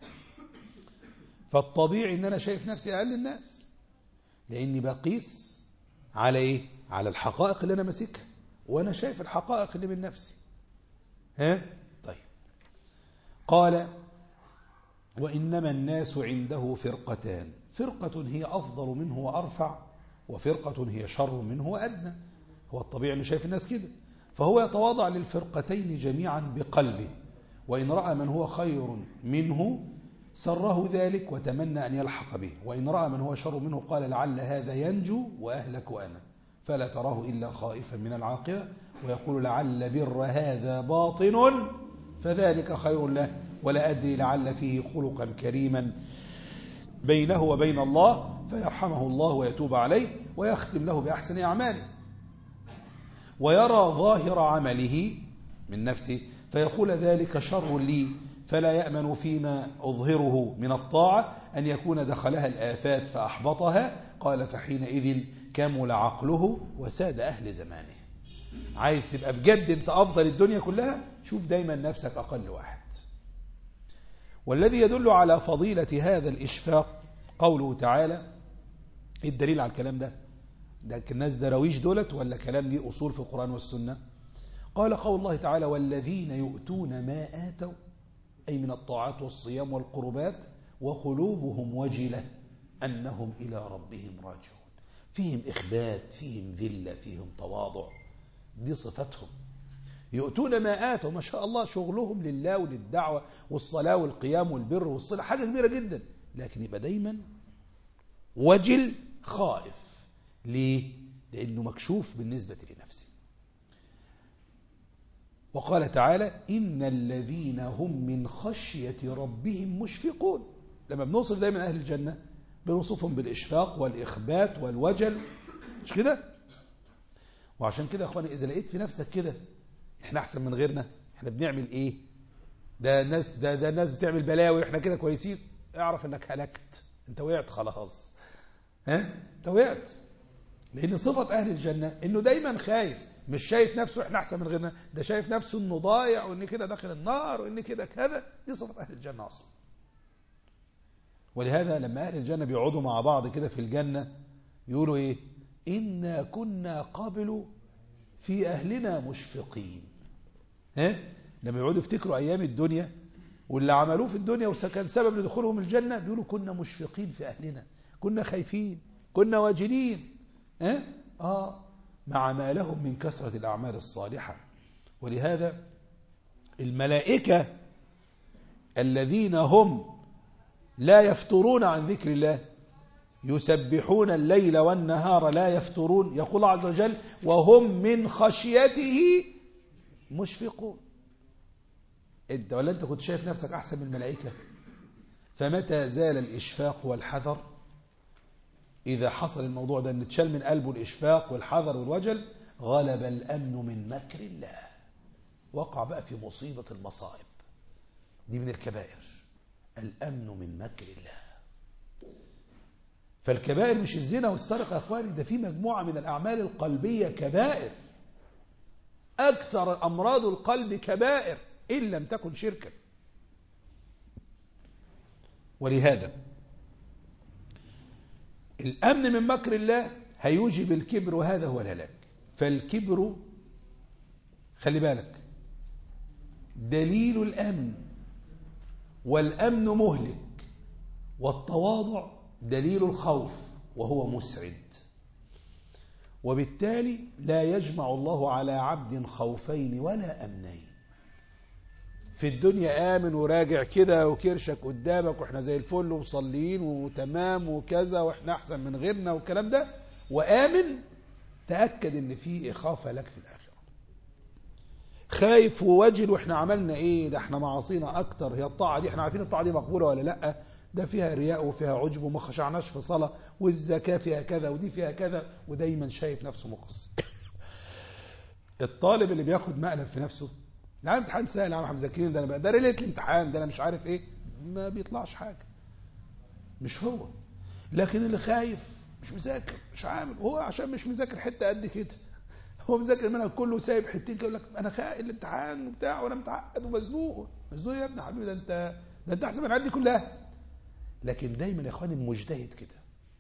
فالطبيعي أن أنا شايف نفسي أقل الناس لأني بقيس على إيه؟ على الحقائق اللي أنا ماسكها وأنا شايف الحقائق اللي من نفسي ها؟ طيب قال وإنما الناس عنده فرقتان فرقة هي أفضل منه وأرفع وفرقة هي شر منه وأدنى هو الطبيعي اللي شايف الناس كده فهو يتواضع للفرقتين جميعا بقلبه وإن رأى من هو خير منه سره ذلك وتمنى أن يلحق به وإن رأى من هو شر منه قال لعل هذا ينجو وأهلك أنا فلا تراه إلا خائفا من العاقبة ويقول لعل بر هذا باطن فذلك خير له ولا أدري لعل فيه خلقا كريما بينه وبين الله فيرحمه الله ويتوب عليه ويختم له بأحسن أعماله ويرى ظاهر عمله من نفسه فيقول ذلك شر لي فلا يأمن فيما أظهره من الطاعة أن يكون دخلها الآفات فأحبطها قال فحينئذ كمل عقله وساد أهل زمانه عايز تبقى بجد انت أفضل الدنيا كلها شوف دايما نفسك أقل واحد والذي يدل على فضيلة هذا الإشفاق قوله تعالى ايه الدليل على الكلام ده ده الناس درويش دولت ولا كلام ليه أصول في القرآن والسنة قال قول الله تعالى والذين يؤتون ما آتوا أي من الطاعات والصيام والقربات وقلوبهم وجلة أنهم إلى ربهم راجعون فيهم إخبات فيهم ذلة فيهم تواضع دي صفتهم يؤتون ما آتوا ما شاء الله شغلهم لله وللدعوة والصلاة والقيام والبر والصلة حاجة كبيرة جدا لكن يبقى دايما وجل خائف ليه؟ لأنه مكشوف بالنسبة لنفسه وقال تعالى إن الذين هم من خشية ربهم مشفقون لما بنوصف دايما أهل الجنة بنوصفهم بالإشفاق والإخبات والوجل مش كده وعشان كده يا أخواني إذا لقيت في نفسك كده إحنا أحسن من غيرنا إحنا بنعمل إيه ده الناس ده, ده الناس بتعمل بلاوي إحنا كده كويسين اعرف إنك هلكت أنت وقعت خلاص ها أنت وقعت لأن صفة أهل الجنة إنه دايما خايف مش شايف نفسه احنا احسن من غيرنا ده شايف نفسه انه ضايع وان كده داخل النار وان كده كذا دي صفة اهل الجنة اصلا ولهذا لما اهل الجنة بيقعدوا مع بعض كده في الجنة يقولوا ايه إنا كنا قبل في أهلنا مشفقين ها لما يقعدوا يفتكروا أيام الدنيا واللي عملوه في الدنيا وكان سبب لدخولهم الجنة بيقولوا كنا مشفقين في أهلنا كنا خايفين كنا واجلين ها آه مع ما لهم من كثرة الأعمال الصالحة ولهذا الملائكة الذين هم لا يفترون عن ذكر الله يسبحون الليل والنهار لا يفترون يقول عز وجل وهم من خشيته مشفقون انت ولا انت كنت شايف نفسك احسن من الملائكه فمتى زال الاشفاق والحذر اذا حصل الموضوع ده ان تشال من قلبه الاشفاق والحذر والوجل غلب الامن من مكر الله وقع بقى في مصيبه المصائب دي من الكبائر الامن من مكر الله فالكبائر مش الزنا والسرقة يا أخواني ده في مجموعة من الأعمال القلبية كبائر أكثر أمراض القلب كبائر إن لم تكن شركا ولهذا الأمن من مكر الله هيوجب الكبر وهذا هو الهلاك فالكبر خلي بالك دليل الأمن والأمن مهلك والتواضع دليل الخوف وهو مسعد وبالتالي لا يجمع الله على عبد خوفين ولا أمنين في الدنيا آمن وراجع كده وكرشك قدامك واحنا زي الفل ومصلين وتمام وكذا واحنا أحسن من غيرنا والكلام ده وآمن تأكد ان في إخافة لك في الآخرة خايف ووجل واحنا عملنا ايه ده احنا معاصينا اكتر هي الطاعة دي احنا عارفين الطاعة دي مقبولة ولا لأ ده فيها رياء وفيها عجب وما خشعناش في صلاة والزكاة فيها كذا ودي فيها كذا ودايما شايف نفسه مقص الطالب اللي بياخد مقلب في نفسه لا امتحان سهل يا عم احنا مذاكرين ده انا ده ليله الامتحان ده انا مش عارف ايه ما بيطلعش حاجه مش هو لكن اللي خايف مش مذاكر مش عامل هو عشان مش مذاكر حته قد كده هو مذاكر منها كله سايب حتتين كده يقول لك انا خايف الامتحان وبتاع وانا متعقد ومزنوق مزنوق يا ابني حبيبي ده انت ده انت احسن من عندي كلها لكن دايما يا اخواني المجتهد كده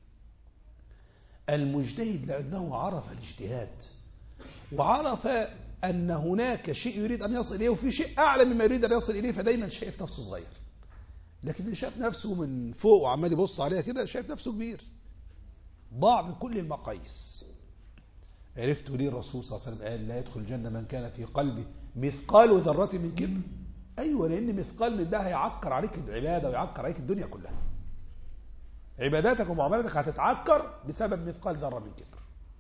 المجتهد لانه عرف الاجتهاد وعرف ان هناك شيء يريد ان يصل اليه وفي شيء اعلى مما يريد ان يصل اليه فدايما شايف نفسه صغير لكن اللي شاف نفسه من فوق وعمال يبص عليها كده شايف نفسه كبير ضاع بكل المقاييس عرفت ليه الرسول صلى الله عليه وسلم قال لا يدخل الجنه من كان في قلبه مثقال ذره من كبر ايوه لان مثقال من ده هيعكر عليك العباده ويعكر عليك الدنيا كلها عباداتك ومعاملاتك هتتعكر بسبب مثقال ذره من كبر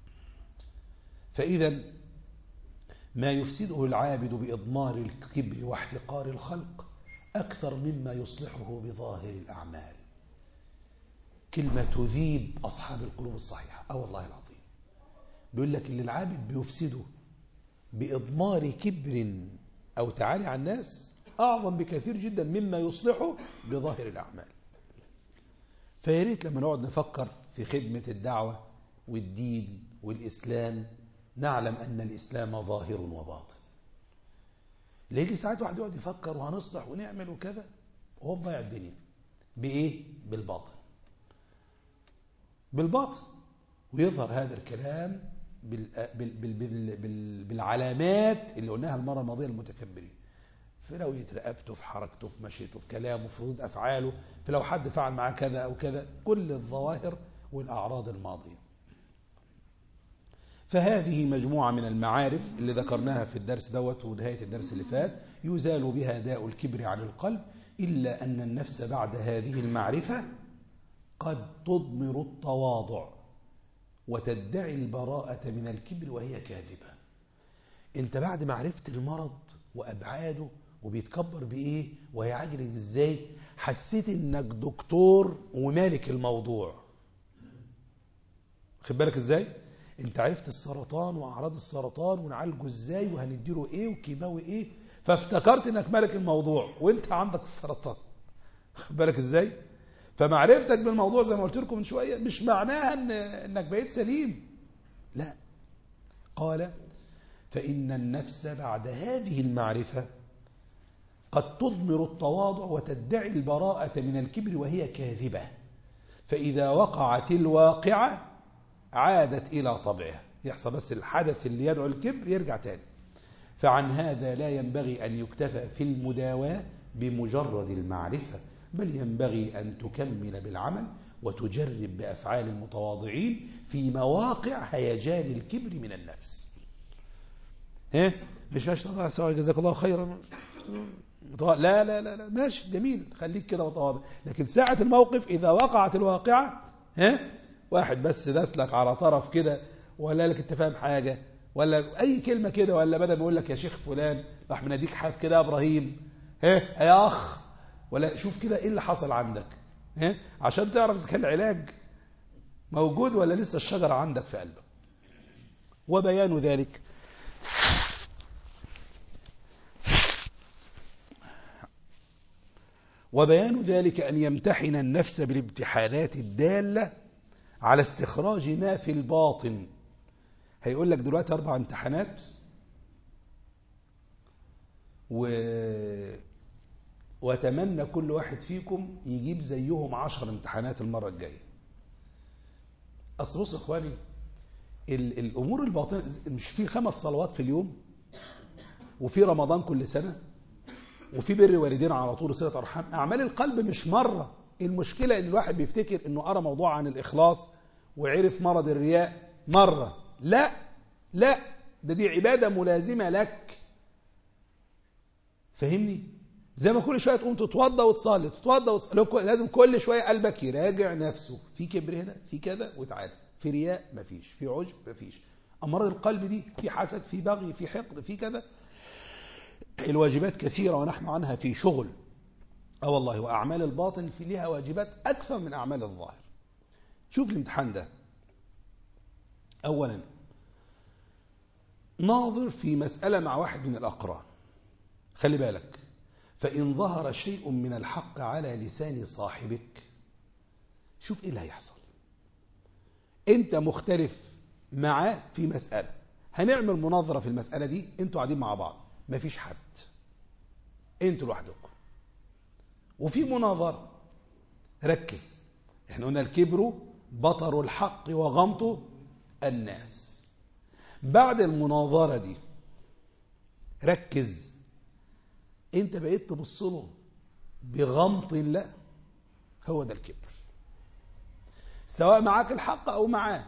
فاذا ما يفسده العابد باضمار الكبر واحتقار الخلق اكثر مما يصلحه بظاهر الاعمال كلمه تذيب اصحاب القلوب الصحيحه اه والله العظيم بيقول لك اللي العابد بيفسده باضمار كبر او تعالي على الناس أعظم بكثير جدا مما يصلحه بظاهر الأعمال فياريت لما نقعد نفكر في خدمة الدعوة والدين والإسلام نعلم أن الإسلام ظاهر وباطن ليجي ساعات واحد يقعد يفكر وهنصلح ونعمل وكذا وهو مضيع الدنيا بإيه؟ بالباطن بالباطن ويظهر هذا الكلام بال بال بال بال بال بالعلامات اللي قلناها المرة الماضية المتكبرين في لوية رقبته في حركته في مشيته في كلامه في ردود أفعاله في لو حد فعل معاه كذا أو كذا كل الظواهر والأعراض الماضية فهذه مجموعة من المعارف اللي ذكرناها في الدرس دوت ونهاية الدرس اللي فات يزال بها داء الكبر عن القلب إلا أن النفس بعد هذه المعرفة قد تضمر التواضع وتدعي البراءة من الكبر وهي كاذبة انت بعد معرفة المرض وأبعاده وبيتكبر بإيه وهيعالج إزاي حسيت إنك دكتور ومالك الموضوع خد بالك إزاي انت عرفت السرطان وأعراض السرطان ونعالجه إزاي وهنديله إيه وكيماوي إيه فافتكرت إنك مالك الموضوع وانت عندك السرطان خد بالك إزاي فمعرفتك بالموضوع زي ما قلت لكم من شوية مش معناها إن إنك بقيت سليم لا قال فإن النفس بعد هذه المعرفة قد تضمر التواضع وتدعي البراءة من الكبر وهي كاذبة فإذا وقعت الواقعة عادت إلى طبعها يحصل بس الحدث اللي يدعو الكبر يرجع تاني فعن هذا لا ينبغي أن يكتفى في المداواة بمجرد المعرفة بل ينبغي أن تكمل بالعمل وتجرب بأفعال المتواضعين في مواقع هيجان الكبر من النفس ها مش ماشي طبعا سواء جزاك الله خيرا لا لا لا لا ماشي جميل خليك كده متواضع لكن ساعة الموقف إذا وقعت الواقعة ها واحد بس داسلك على طرف كده ولا لك انت فاهم حاجة ولا أي كلمة كده ولا بدل بيقول لك يا شيخ فلان راح مناديك حاف كده يا إبراهيم ها يا أخ ولا شوف كده إيه اللي حصل عندك ها عشان تعرف إذا كان العلاج موجود ولا لسه الشجرة عندك في قلبك وبيان ذلك وبيان ذلك أن يمتحن النفس بالامتحانات الدالة على استخراج ما في الباطن هيقول لك دلوقتي أربع امتحانات و... وأتمنى كل واحد فيكم يجيب زيهم عشر امتحانات المرة الجاية أصل بص إخواني ال... الأمور الباطنة مش في خمس صلوات في اليوم وفي رمضان كل سنة وفي بر والدين على طول صلة أرحام أعمال القلب مش مرة المشكلة إن الواحد بيفتكر إنه قرأ موضوع عن الإخلاص وعرف مرض الرياء مرة لا لا ده دي عبادة ملازمة لك فهمني زي ما كل شوية تقوم تتوضى وتصلي تتوضى وتصلي لازم كل شوية قلبك يراجع نفسه في كبر هنا في كذا وتعالى في رياء مفيش في عجب مفيش أمراض القلب دي في حسد في بغي في حقد في كذا الواجبات كثيرة ونحن عنها في شغل اه والله وأعمال الباطن في لها واجبات أكثر من أعمال الظاهر شوف الامتحان ده أولا ناظر في مسألة مع واحد من الأقران خلي بالك فإن ظهر شيء من الحق على لسان صاحبك شوف إيه اللي هيحصل أنت مختلف معاه في مسألة هنعمل مناظرة في المسألة دي أنتوا قاعدين مع بعض مفيش حد أنتوا لوحدكم وفي مناظرة ركز احنا قلنا الكبر بطر الحق وغمط الناس بعد المناظرة دي ركز انت بقيت تبص له بغمط الله هو ده الكبر سواء معاك الحق او معاه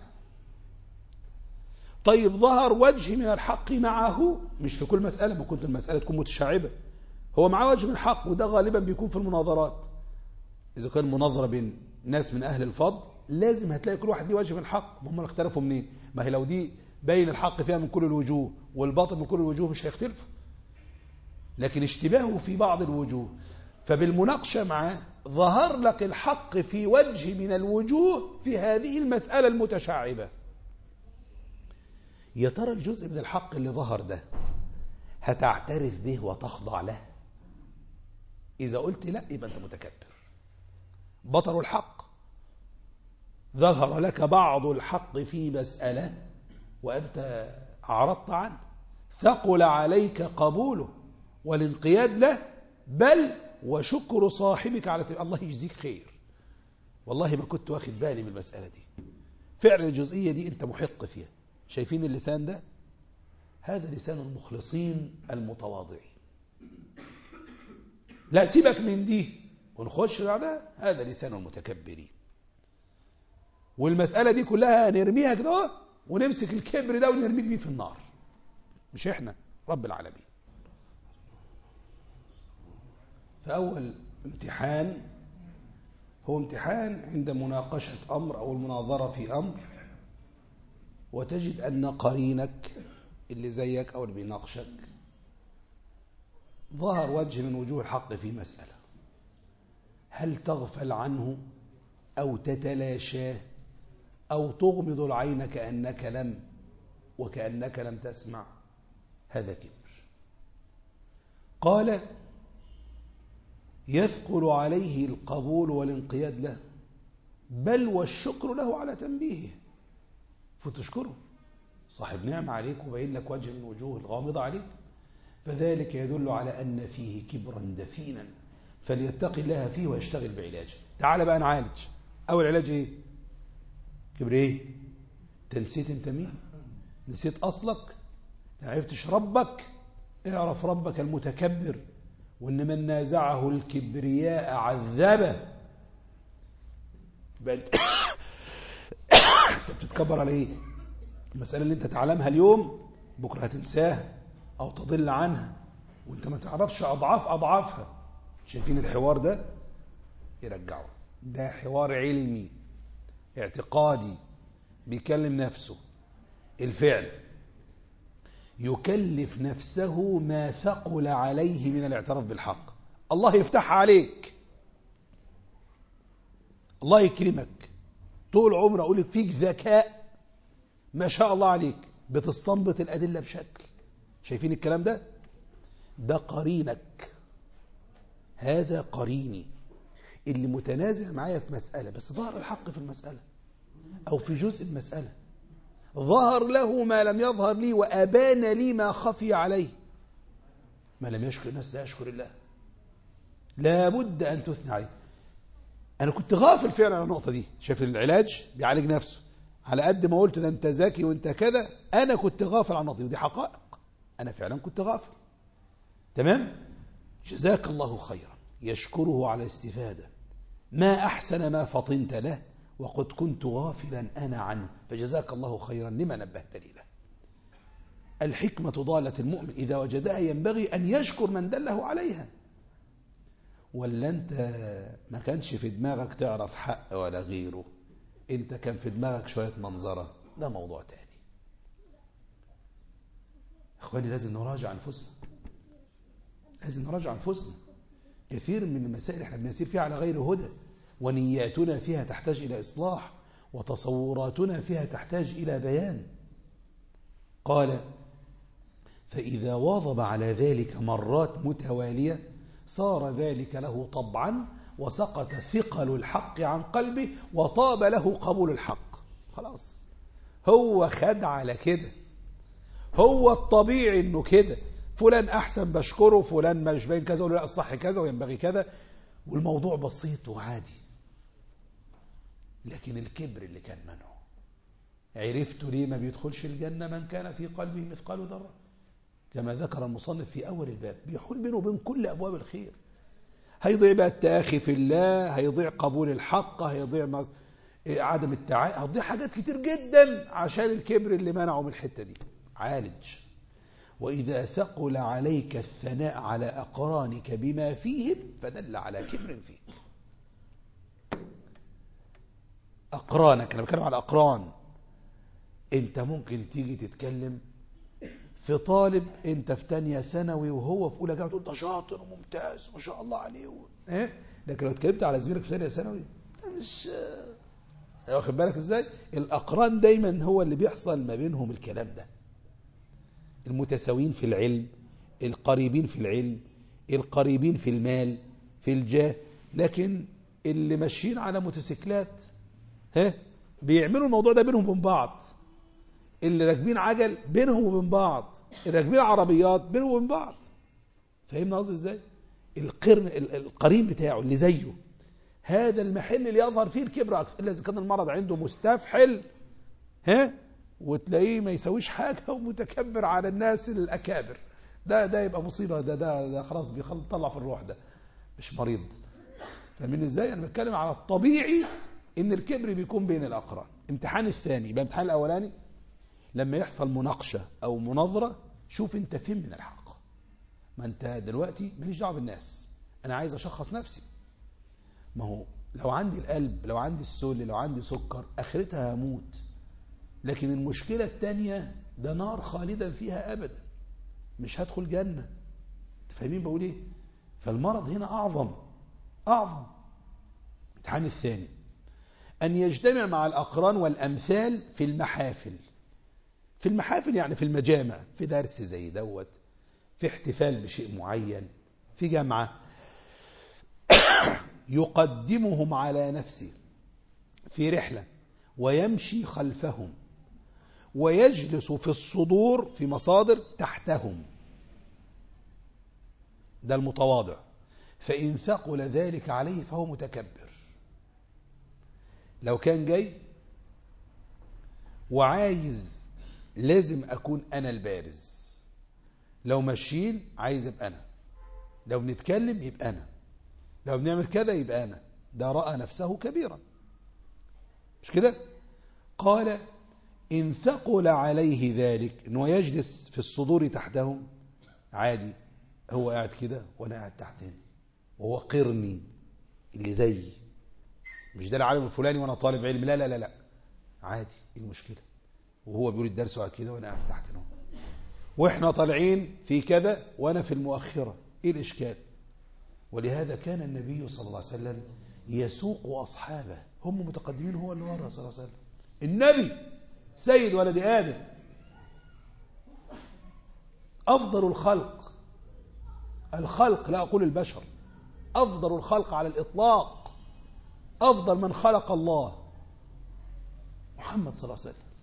طيب ظهر وجه من الحق معه مش في كل مسألة ما كنت المسألة تكون متشعبة هو معاه وجه من الحق وده غالبا بيكون في المناظرات إذا كان مناظرة بين ناس من أهل الفضل لازم هتلاقي كل واحد ليه وجه من الحق هم اختلفوا منين ما هي لو دي باين الحق فيها من كل الوجوه والباطل من كل الوجوه مش هيختلفوا لكن اشتباهه في بعض الوجوه فبالمناقشة معاه ظهر لك الحق في وجه من الوجوه في هذه المسألة المتشعبة يا ترى الجزء من الحق اللي ظهر ده هتعترف به وتخضع له إذا قلت لا يبقى أنت متكبر بطر الحق ظهر لك بعض الحق في مسألة وأنت أعرضت عنه ثقل عليك قبوله والانقياد له بل وشكر صاحبك على تبقى الله يجزيك خير والله ما كنت واخد بالي من المسألة دي فعل الجزئية دي انت محق فيها شايفين اللسان ده هذا لسان المخلصين المتواضعين لا سيبك من دي ونخش بعدها هذا لسان المتكبرين والمسألة دي كلها نرميها كده ونمسك الكبر ده ونرميه بيه في النار مش احنا رب العالمين فأول امتحان هو امتحان عند مناقشة أمر أو المناظرة في أمر وتجد أن قرينك اللي زيك أو اللي بيناقشك ظهر وجه من وجوه الحق في مسألة هل تغفل عنه أو تتلاشاه أو تغمض العين كأنك لم وكأنك لم تسمع هذا كبر قال يثقل عليه القبول والانقياد له بل والشكر له على تنبيهه فتشكره صاحب نعمة عليك وبين لك وجه من وجوه الغامضة عليك فذلك يدل على أن فيه كبرا دفينا فليتقي الله فيه ويشتغل بعلاجه تعال بقى نعالج أول علاج إيه كبر إيه تنسيت أنت مين نسيت أصلك عرفتش ربك اعرف ربك المتكبر وإن من نازعه الكبرياء عذبه انت بتتكبر على ايه المسألة اللي انت تعلمها اليوم بكرة هتنساها او تضل عنها وانت ما تعرفش اضعاف اضعافها شايفين الحوار ده يرجعه ده حوار علمي اعتقادي بيكلم نفسه الفعل يكلف نفسه ما ثقل عليه من الاعتراف بالحق الله يفتح عليك الله يكرمك طول عمر أقول لك فيك ذكاء ما شاء الله عليك بتستنبط الأدلة بشكل شايفين الكلام ده ده قرينك هذا قريني اللي متنازع معايا في مسألة بس ظهر الحق في المسألة أو في جزء المسألة ظهر له ما لم يظهر لي وأبان لي ما خفي عليه ما لم يشكر الناس لا يشكر الله لابد أن تثني عليه أنا كنت غافل فعلا عن النقطة دي شايف العلاج بيعالج نفسه على قد ما قلت ده أنت ذكي وأنت كذا أنا كنت غافل عن النقطة دي ودي حقائق أنا فعلا كنت غافل تمام جزاك الله خيرا يشكره على استفادة ما أحسن ما فطنت له وقد كنت غافلا أنا عنه فجزاك الله خيرا لما نبهت لي له الحكمة ضالة المؤمن إذا وجدها ينبغي أن يشكر من دله عليها ولا أنت ما كانش في دماغك تعرف حق ولا غيره أنت كان في دماغك شوية منظرة ده موضوع تاني أخواني لازم نراجع أنفسنا لازم نراجع أنفسنا كثير من المسائل احنا بنسير فيها على غير هدى ونياتنا فيها تحتاج إلى إصلاح وتصوراتنا فيها تحتاج إلى بيان قال فإذا واظب على ذلك مرات متوالية صار ذلك له طبعا وسقط ثقل الحق عن قلبه وطاب له قبول الحق خلاص هو خد على كده هو الطبيعي انه كده فلان احسن بشكره فلان مش باين كذا ولا لا الصح كذا وينبغي كذا والموضوع بسيط وعادي لكن الكبر اللي كان منه عرفت ليه ما بيدخلش الجنة من كان في قلبه مثقال ذرة كما ذكر المصنف في أول الباب بيحول بينه وبين كل أبواب الخير هيضيع بقى التآخي في الله هيضيع قبول الحق هيضيع عدم التعاون هتضيع حاجات كتير جدا عشان الكبر اللي منعه من الحتة دي عالج وإذا ثقل عليك الثناء على أقرانك بما فيهم فدل على كبر فيك أقرانك أنا بتكلم على أقران أنت ممكن تيجي تتكلم في طالب أنت في تانية ثانوي وهو في أولى جامعة تقول ده شاطر وممتاز ما شاء الله عليه و... إيه؟ لكن لو اتكلمت على زميلك في ثانية ثانوي مش واخد بالك ازاي الأقران دايما هو اللي بيحصل ما بينهم الكلام ده المتساويين في العلم القريبين في العلم القريبين في المال في الجاه لكن اللي ماشيين على موتوسيكلات ها بيعملوا الموضوع ده بينهم وبين بعض اللي راكبين عجل بينهم وبين بعض اللي راكبين عربيات بينهم وبين بعض فهمنا قصدي ازاي القرن القرين بتاعه اللي زيه هذا المحل اللي يظهر فيه الكبر اكثر الا اذا كان المرض عنده مستفحل ها وتلاقيه ما يسويش حاجه ومتكبر على الناس الاكابر ده ده يبقى مصيبه ده ده, ده خلاص بيطلع في الروح ده مش مريض فمن ازاي انا بتكلم على الطبيعي ان الكبر بيكون بين الاقران امتحان الثاني يبقى امتحان الاولاني لما يحصل مناقشه او مناظره شوف انت فين من الحق ما انت دلوقتي ماليش دعوه بالناس انا عايز اشخص نفسي ما هو لو عندي القلب لو عندي السل لو عندي سكر اخرتها هموت لكن المشكله الثانيه ده نار خالدا فيها ابدا مش هدخل جنه فاهمين بقول ايه فالمرض هنا اعظم اعظم الامتحان الثاني أن يجتمع مع الأقران والأمثال في المحافل في المحافل يعني في المجامع في درس زي دوت في احتفال بشيء معين في جامعة يقدمهم على نفسه في رحلة ويمشي خلفهم ويجلس في الصدور في مصادر تحتهم ده المتواضع فإن ثقل ذلك عليه فهو متكبر لو كان جاي وعايز لازم أكون أنا البارز لو ماشيين عايز يبقى أنا لو بنتكلم يبقى أنا لو بنعمل كذا يبقى أنا ده رأى نفسه كبيرا مش كده قال إن ثقل عليه ذلك أنه يجلس في الصدور تحتهم عادي هو قاعد كده وأنا قاعد تحتين وهو قرني اللي زي مش ده العالم الفلاني وأنا طالب علم لا لا لا لا عادي ايه المشكلة وهو بيقول الدرس وقاعد كده وأنا قاعد تحت هنا واحنا طالعين في كذا وانا في المؤخرة ايه الاشكال ولهذا كان النبي صلى الله عليه وسلم يسوق اصحابه هم متقدمين هو اللي ورا صلى الله عليه وسلم النبي سيد ولد ادم افضل الخلق الخلق لا اقول البشر افضل الخلق على الاطلاق افضل من خلق الله محمد صلى الله عليه وسلم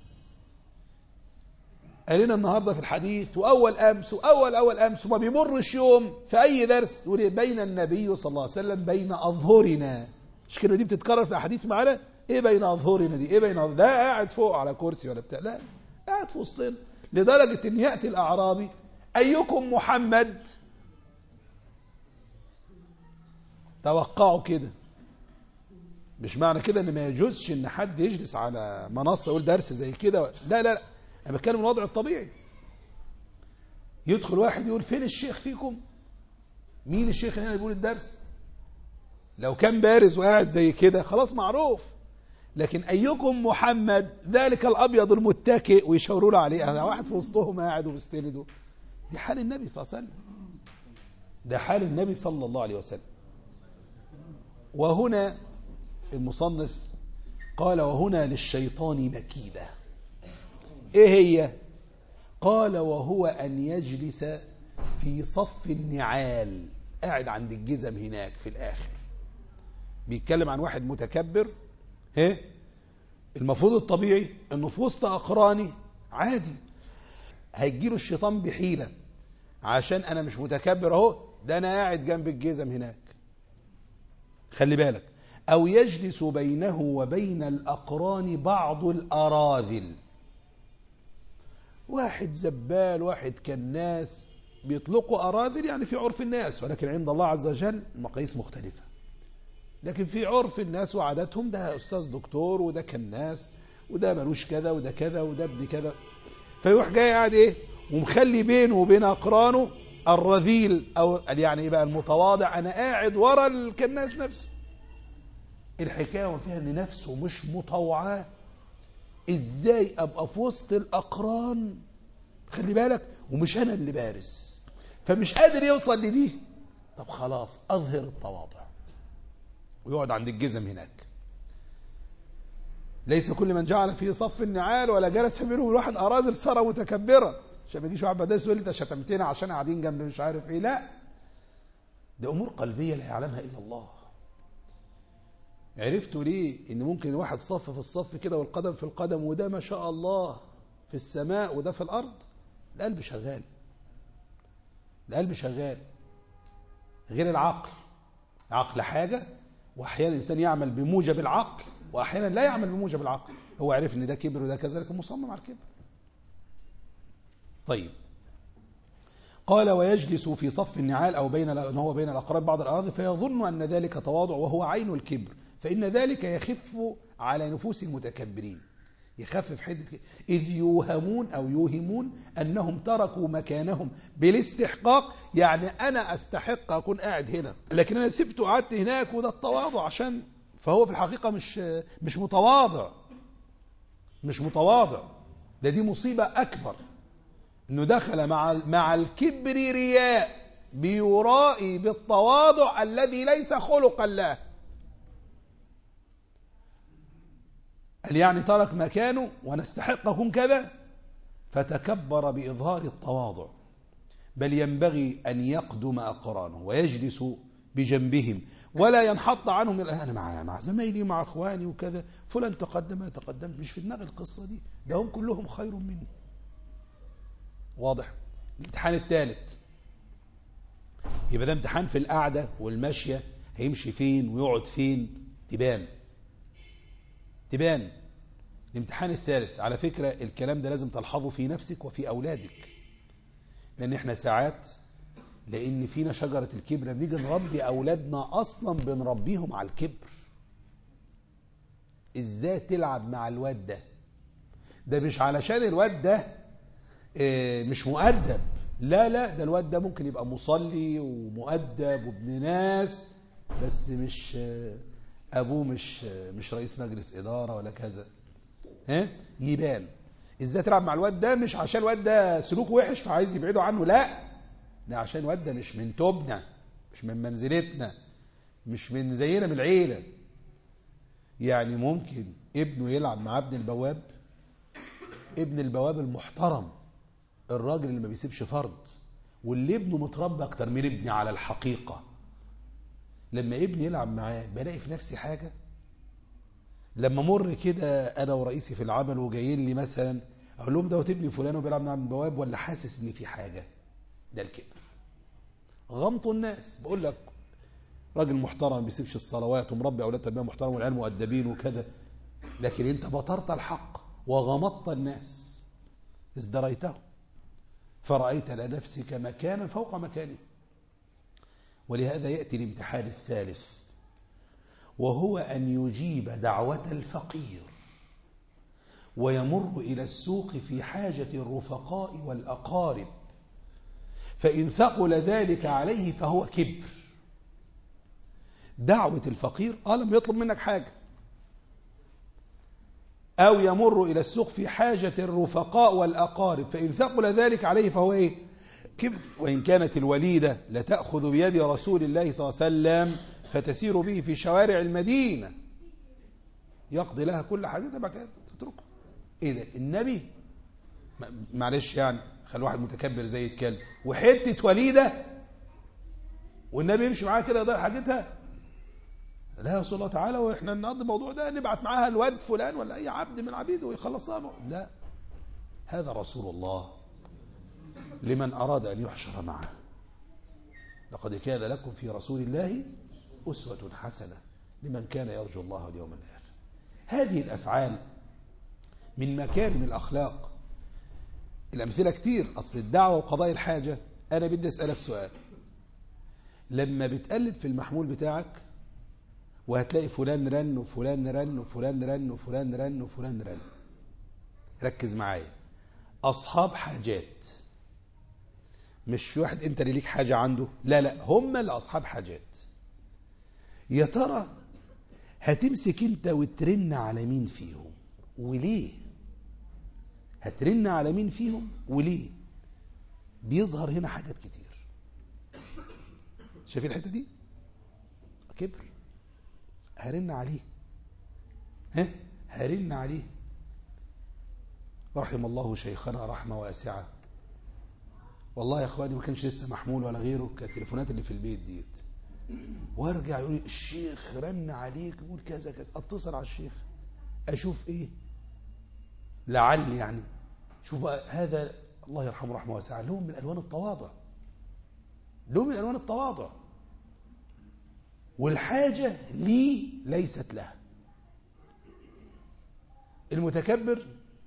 قالنا النهاردة في الحديث وأول أمس وأول أول أمس وما بيمرش يوم في أي درس يقول بين النبي صلى الله عليه وسلم بين أظهرنا مش كده دي بتتكرر في الأحاديث معانا إيه بين أظهرنا دي إيه بين أظهرنا ده قاعد فوق على كرسي ولا بتاع لا قاعد في وسطنا لدرجة إن يأتي الأعرابي أيكم محمد توقعوا كده مش معنى كده ان ما يجوزش ان حد يجلس على منصه يقول درس زي كده لا لا لا انا بتكلم الوضع الطبيعي يدخل واحد يقول فين الشيخ فيكم مين الشيخ اللي هنا بيقول الدرس لو كان بارز وقاعد زي كده خلاص معروف لكن ايكم محمد ذلك الابيض المتكئ ويشاوروا له عليه هذا واحد في وسطهم قاعد ومستنده دي حال النبي صلى الله عليه وسلم ده حال النبي صلى الله عليه وسلم وهنا المصنف قال وهنا للشيطان مكيده ايه هي قال وهو ان يجلس في صف النعال قاعد عند الجزم هناك في الاخر بيتكلم عن واحد متكبر ها المفروض الطبيعي انه في وسط اقراني عادي هيجيله الشيطان بحيله عشان انا مش متكبر اهو ده انا قاعد جنب الجزم هناك خلي بالك او يجلس بينه وبين الاقران بعض الاراذل واحد زبال واحد كناس بيطلقوا أراذل يعني في عرف الناس ولكن عند الله عز وجل المقاييس مختلفة لكن في عرف الناس وعاداتهم ده أستاذ دكتور وده كناس وده ملوش كذا وده كذا وده ابن كذا فيروح جاي قاعد ايه ومخلي بينه وبين أقرانه الرذيل أو يعني ايه بقى المتواضع أنا قاعد ورا الكناس نفسه الحكاية فيها أن نفسه مش مطوعاه ازاي ابقى في وسط الاقران خلي بالك ومش انا اللي بارز فمش قادر يوصل لدي طب خلاص اظهر التواضع ويقعد عند الجزم هناك ليس كل من جعل في صف النعال ولا جلس منهم الواحد اراذل صار متكبرا عشان ما يجيش واحد بعدين يقول انت شتمتنا عشان قاعدين جنب مش عارف ايه لا ده امور قلبيه لا يعلمها الا الله عرفتوا ليه ان ممكن الواحد صف في الصف كده والقدم في القدم وده ما شاء الله في السماء وده في الأرض القلب شغال القلب شغال غير العقل عقل حاجة وأحيانا الإنسان يعمل بموجب العقل وأحيانا لا يعمل بموجب العقل هو عرف إن ده كبر وده كذا لكن مصمم على الكبر طيب قال ويجلس في صف النعال أو بين هو بين الأقراب بعض الأراضي فيظن أن ذلك تواضع وهو عين الكبر فإن ذلك يخف على نفوس المتكبرين يخفف حدة إذ يوهمون أو يوهمون أنهم تركوا مكانهم بالاستحقاق يعني أنا أستحق أكون قاعد هنا لكن أنا سبت وقعدت هناك وده التواضع عشان فهو في الحقيقة مش مش متواضع مش متواضع ده دي مصيبة أكبر انه دخل مع مع الكبر رياء بيرائي بالتواضع الذي ليس خلقا له قال يعني ترك مكانه ونستحق اكون كذا فتكبر باظهار التواضع بل ينبغي ان يقدم اقرانه ويجلس بجنبهم ولا ينحط عنهم انا مع مع زمايلي مع اخواني وكذا فلان تقدم تقدمت مش في دماغ القصه دي ده هم كلهم خير مني واضح الامتحان الثالث يبقى ده امتحان في القعدة والمشية هيمشي فين ويقعد فين تبان تبان الامتحان الثالث على فكرة الكلام ده لازم تلحظه في نفسك وفي أولادك لأن احنا ساعات لأن فينا شجرة الكبر بنيجي نربي أولادنا أصلا بنربيهم على الكبر إزاي تلعب مع الواد ده ده مش علشان الواد ده مش مؤدب لا لا ده الواد ده ممكن يبقى مصلي ومؤدب وابن ناس بس مش ابوه مش مش رئيس مجلس اداره ولا كذا ها يبان ازاي تلعب مع الواد ده مش عشان الواد ده سلوكه وحش فعايز يبعده عنه لا ده عشان الواد ده مش من توبنا مش من منزلتنا مش من زينا من العيله يعني ممكن ابنه يلعب مع ابن البواب ابن البواب المحترم الراجل اللي ما بيسيبش فرض واللي ابنه متربى اكتر من ابني على الحقيقة لما ابني يلعب معاه بلاقي في نفسي حاجة لما مر كده انا ورئيسي في العمل وجايين لي مثلا اقول لهم دوت ابني فلان وبيلعب مع البواب ولا حاسس ان في حاجة ده الكبر غمط الناس بقول لك راجل محترم ما بيسيبش الصلوات ومربي اولاد تربيه محترم والعيال مؤدبين وكذا لكن انت بطرت الحق وغمطت الناس ازدريته فرأيت لنفسك مكانا فوق مكانه ولهذا يأتي الامتحان الثالث وهو أن يجيب دعوة الفقير ويمر إلى السوق في حاجة الرفقاء والأقارب فإن ثقل ذلك عليه فهو كبر دعوة الفقير آه لم يطلب منك حاجة أو يمر إلى السوق في حاجة الرفقاء والأقارب فإن ثقل ذلك عليه فهو إيه كبر وإن كانت الوليدة لتأخذ بيد رسول الله صلى الله عليه وسلم فتسير به في شوارع المدينة يقضي لها كل حاجة بعد كده تتركه إيه ده النبي معلش يعني خلي واحد متكبر زي يتكلم وحتة وليدة والنبي يمشي معاها كده يضيع حاجتها لا يا رسول الله تعالى واحنا نقضي الموضوع ده نبعت معاها الواد فلان ولا اي عبد من عبيده ويخلص لها لا هذا رسول الله لمن اراد ان يحشر معه لقد كان لكم في رسول الله اسوه حسنه لمن كان يرجو الله واليوم الاخر هذه الافعال من مكارم الاخلاق الامثله كتير اصل الدعوه وقضاء الحاجه انا بدي اسالك سؤال لما بتقلب في المحمول بتاعك وهتلاقي فلان رن وفلان رن وفلان رن وفلان رن وفلان رن ركز معايا أصحاب حاجات مش في واحد انت اللي ليك حاجة عنده لا لا هم اللي أصحاب حاجات يا ترى هتمسك انت وترن على مين فيهم وليه هترن على مين فيهم وليه بيظهر هنا حاجات كتير شايفين الحتة دي كبر هرن عليه ها هرن عليه رحم الله شيخنا رحمة واسعة والله يا اخواني ما كانش لسه محمول ولا غيره كانت التليفونات اللي في البيت ديت وارجع يقول لي الشيخ رن عليك يقول كذا كذا اتصل على الشيخ اشوف ايه لعل يعني شوف بقى هذا الله يرحمه رحمه واسعة لون من ألوان التواضع لون من ألوان التواضع والحاجة لي ليست له المتكبر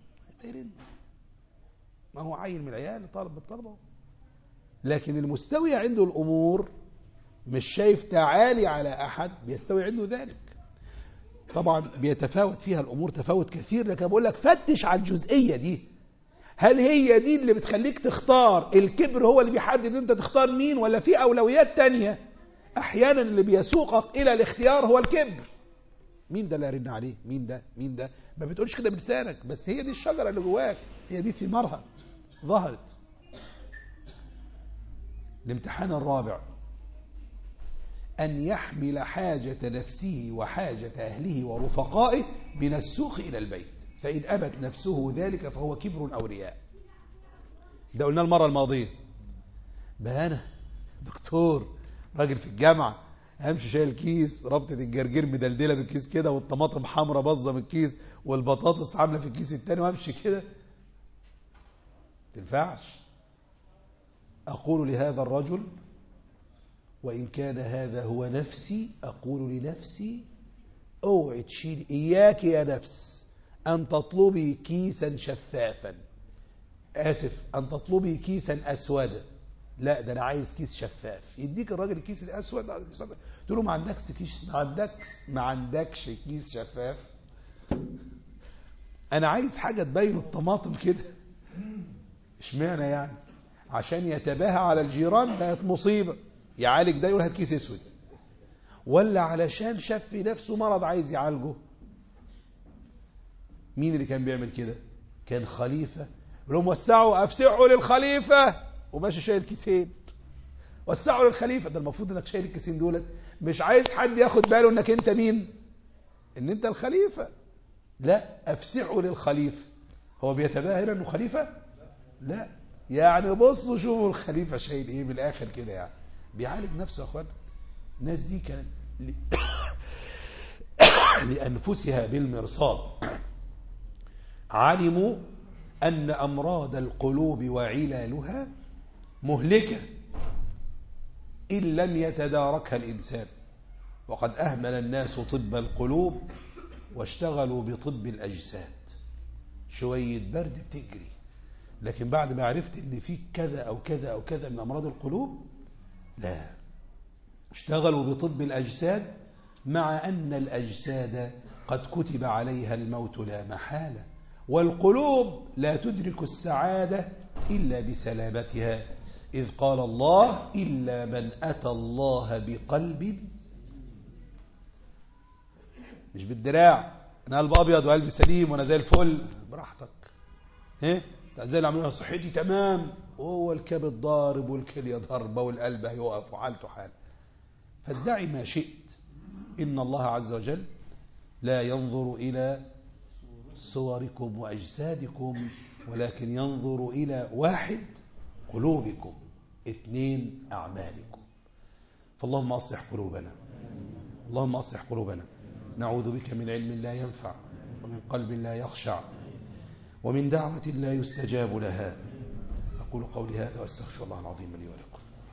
ما هو عيل من العيال طالب بالطلبة لكن المستوي عنده الأمور مش شايف تعالي على أحد بيستوي عنده ذلك طبعا بيتفاوت فيها الأمور تفاوت كثير لكن بقول لك فتش على الجزئية دي هل هي دي اللي بتخليك تختار الكبر هو اللي بيحدد انت تختار مين ولا في أولويات تانية أحيانا اللي بيسوقك إلى الاختيار هو الكبر مين ده اللي أرن عليه مين ده مين ده ما بتقولش كده بلسانك بس هي دي الشجرة اللي جواك هي دي ثمارها ظهرت الامتحان الرابع أن يحمل حاجة نفسه وحاجة أهله ورفقائه من السوق إلى البيت فإن أبت نفسه ذلك فهو كبر أو رياء ده قلنا المرة الماضية بقى أنا دكتور راجل في الجامعة امشي شايل كيس ربطة الجرجير مدلدلة بالكيس كده والطماطم حمراء باظة من الكيس والبطاطس عاملة في الكيس التاني وامشي كده تنفعش أقول لهذا الرجل وإن كان هذا هو نفسي أقول لنفسي اوعي تشيل إياك يا نفس أن تطلبي كيسا شفافا آسف أن تطلبي كيسا أسودا لا ده أنا عايز كيس شفاف يديك الراجل الكيس الأسود تقول له ما عندكش كيس ما عندكش ما عندكش كيس شفاف أنا عايز حاجة تبين الطماطم كده اشمعنى يعني عشان يتباهى على الجيران بقت مصيبة يعالج ده يقول هات كيس اسود ولا علشان شاف في نفسه مرض عايز يعالجه مين اللي كان بيعمل كده كان خليفة لهم وسعوا أفسعوا للخليفة وماشي شايل كيسين وسعوا للخليفة ده المفروض انك شايل الكيسين دولت مش عايز حد ياخد باله انك انت مين ان انت الخليفة لا أفسعوا للخليفة هو بيتباهى هنا انه خليفة لا يعني بصوا شوفوا الخليفة شايل ايه من الاخر كده يعني بيعالج نفسه يا اخوان الناس دي كانت لأنفسها بالمرصاد علموا أن أمراض القلوب وعلالها مهلكة إن لم يتداركها الإنسان وقد أهمل الناس طب القلوب واشتغلوا بطب الأجساد شوية برد بتجري لكن بعد ما عرفت ان فيك كذا او كذا او كذا من امراض القلوب لا اشتغلوا بطب الاجساد مع ان الاجساد قد كتب عليها الموت لا محاله والقلوب لا تدرك السعاده الا بسلامتها اذ قال الله الا من اتى الله بقلب مش بالدراع انا قلب ابيض وقلب سليم وانا زي الفل براحتك ايه زي اللي عملوها صحتي تمام وهو الكبد ضارب والكليه ضاربه والقلب هيقف وحالته حال فادعي ما شئت ان الله عز وجل لا ينظر الى صوركم واجسادكم ولكن ينظر الى واحد قلوبكم اثنين اعمالكم فاللهم اصلح قلوبنا اللهم اصلح قلوبنا نعوذ بك من علم لا ينفع ومن قلب لا يخشع ومن دعوة لا يستجاب لها أقول قولي هذا وأستغفر الله العظيم لي ولكم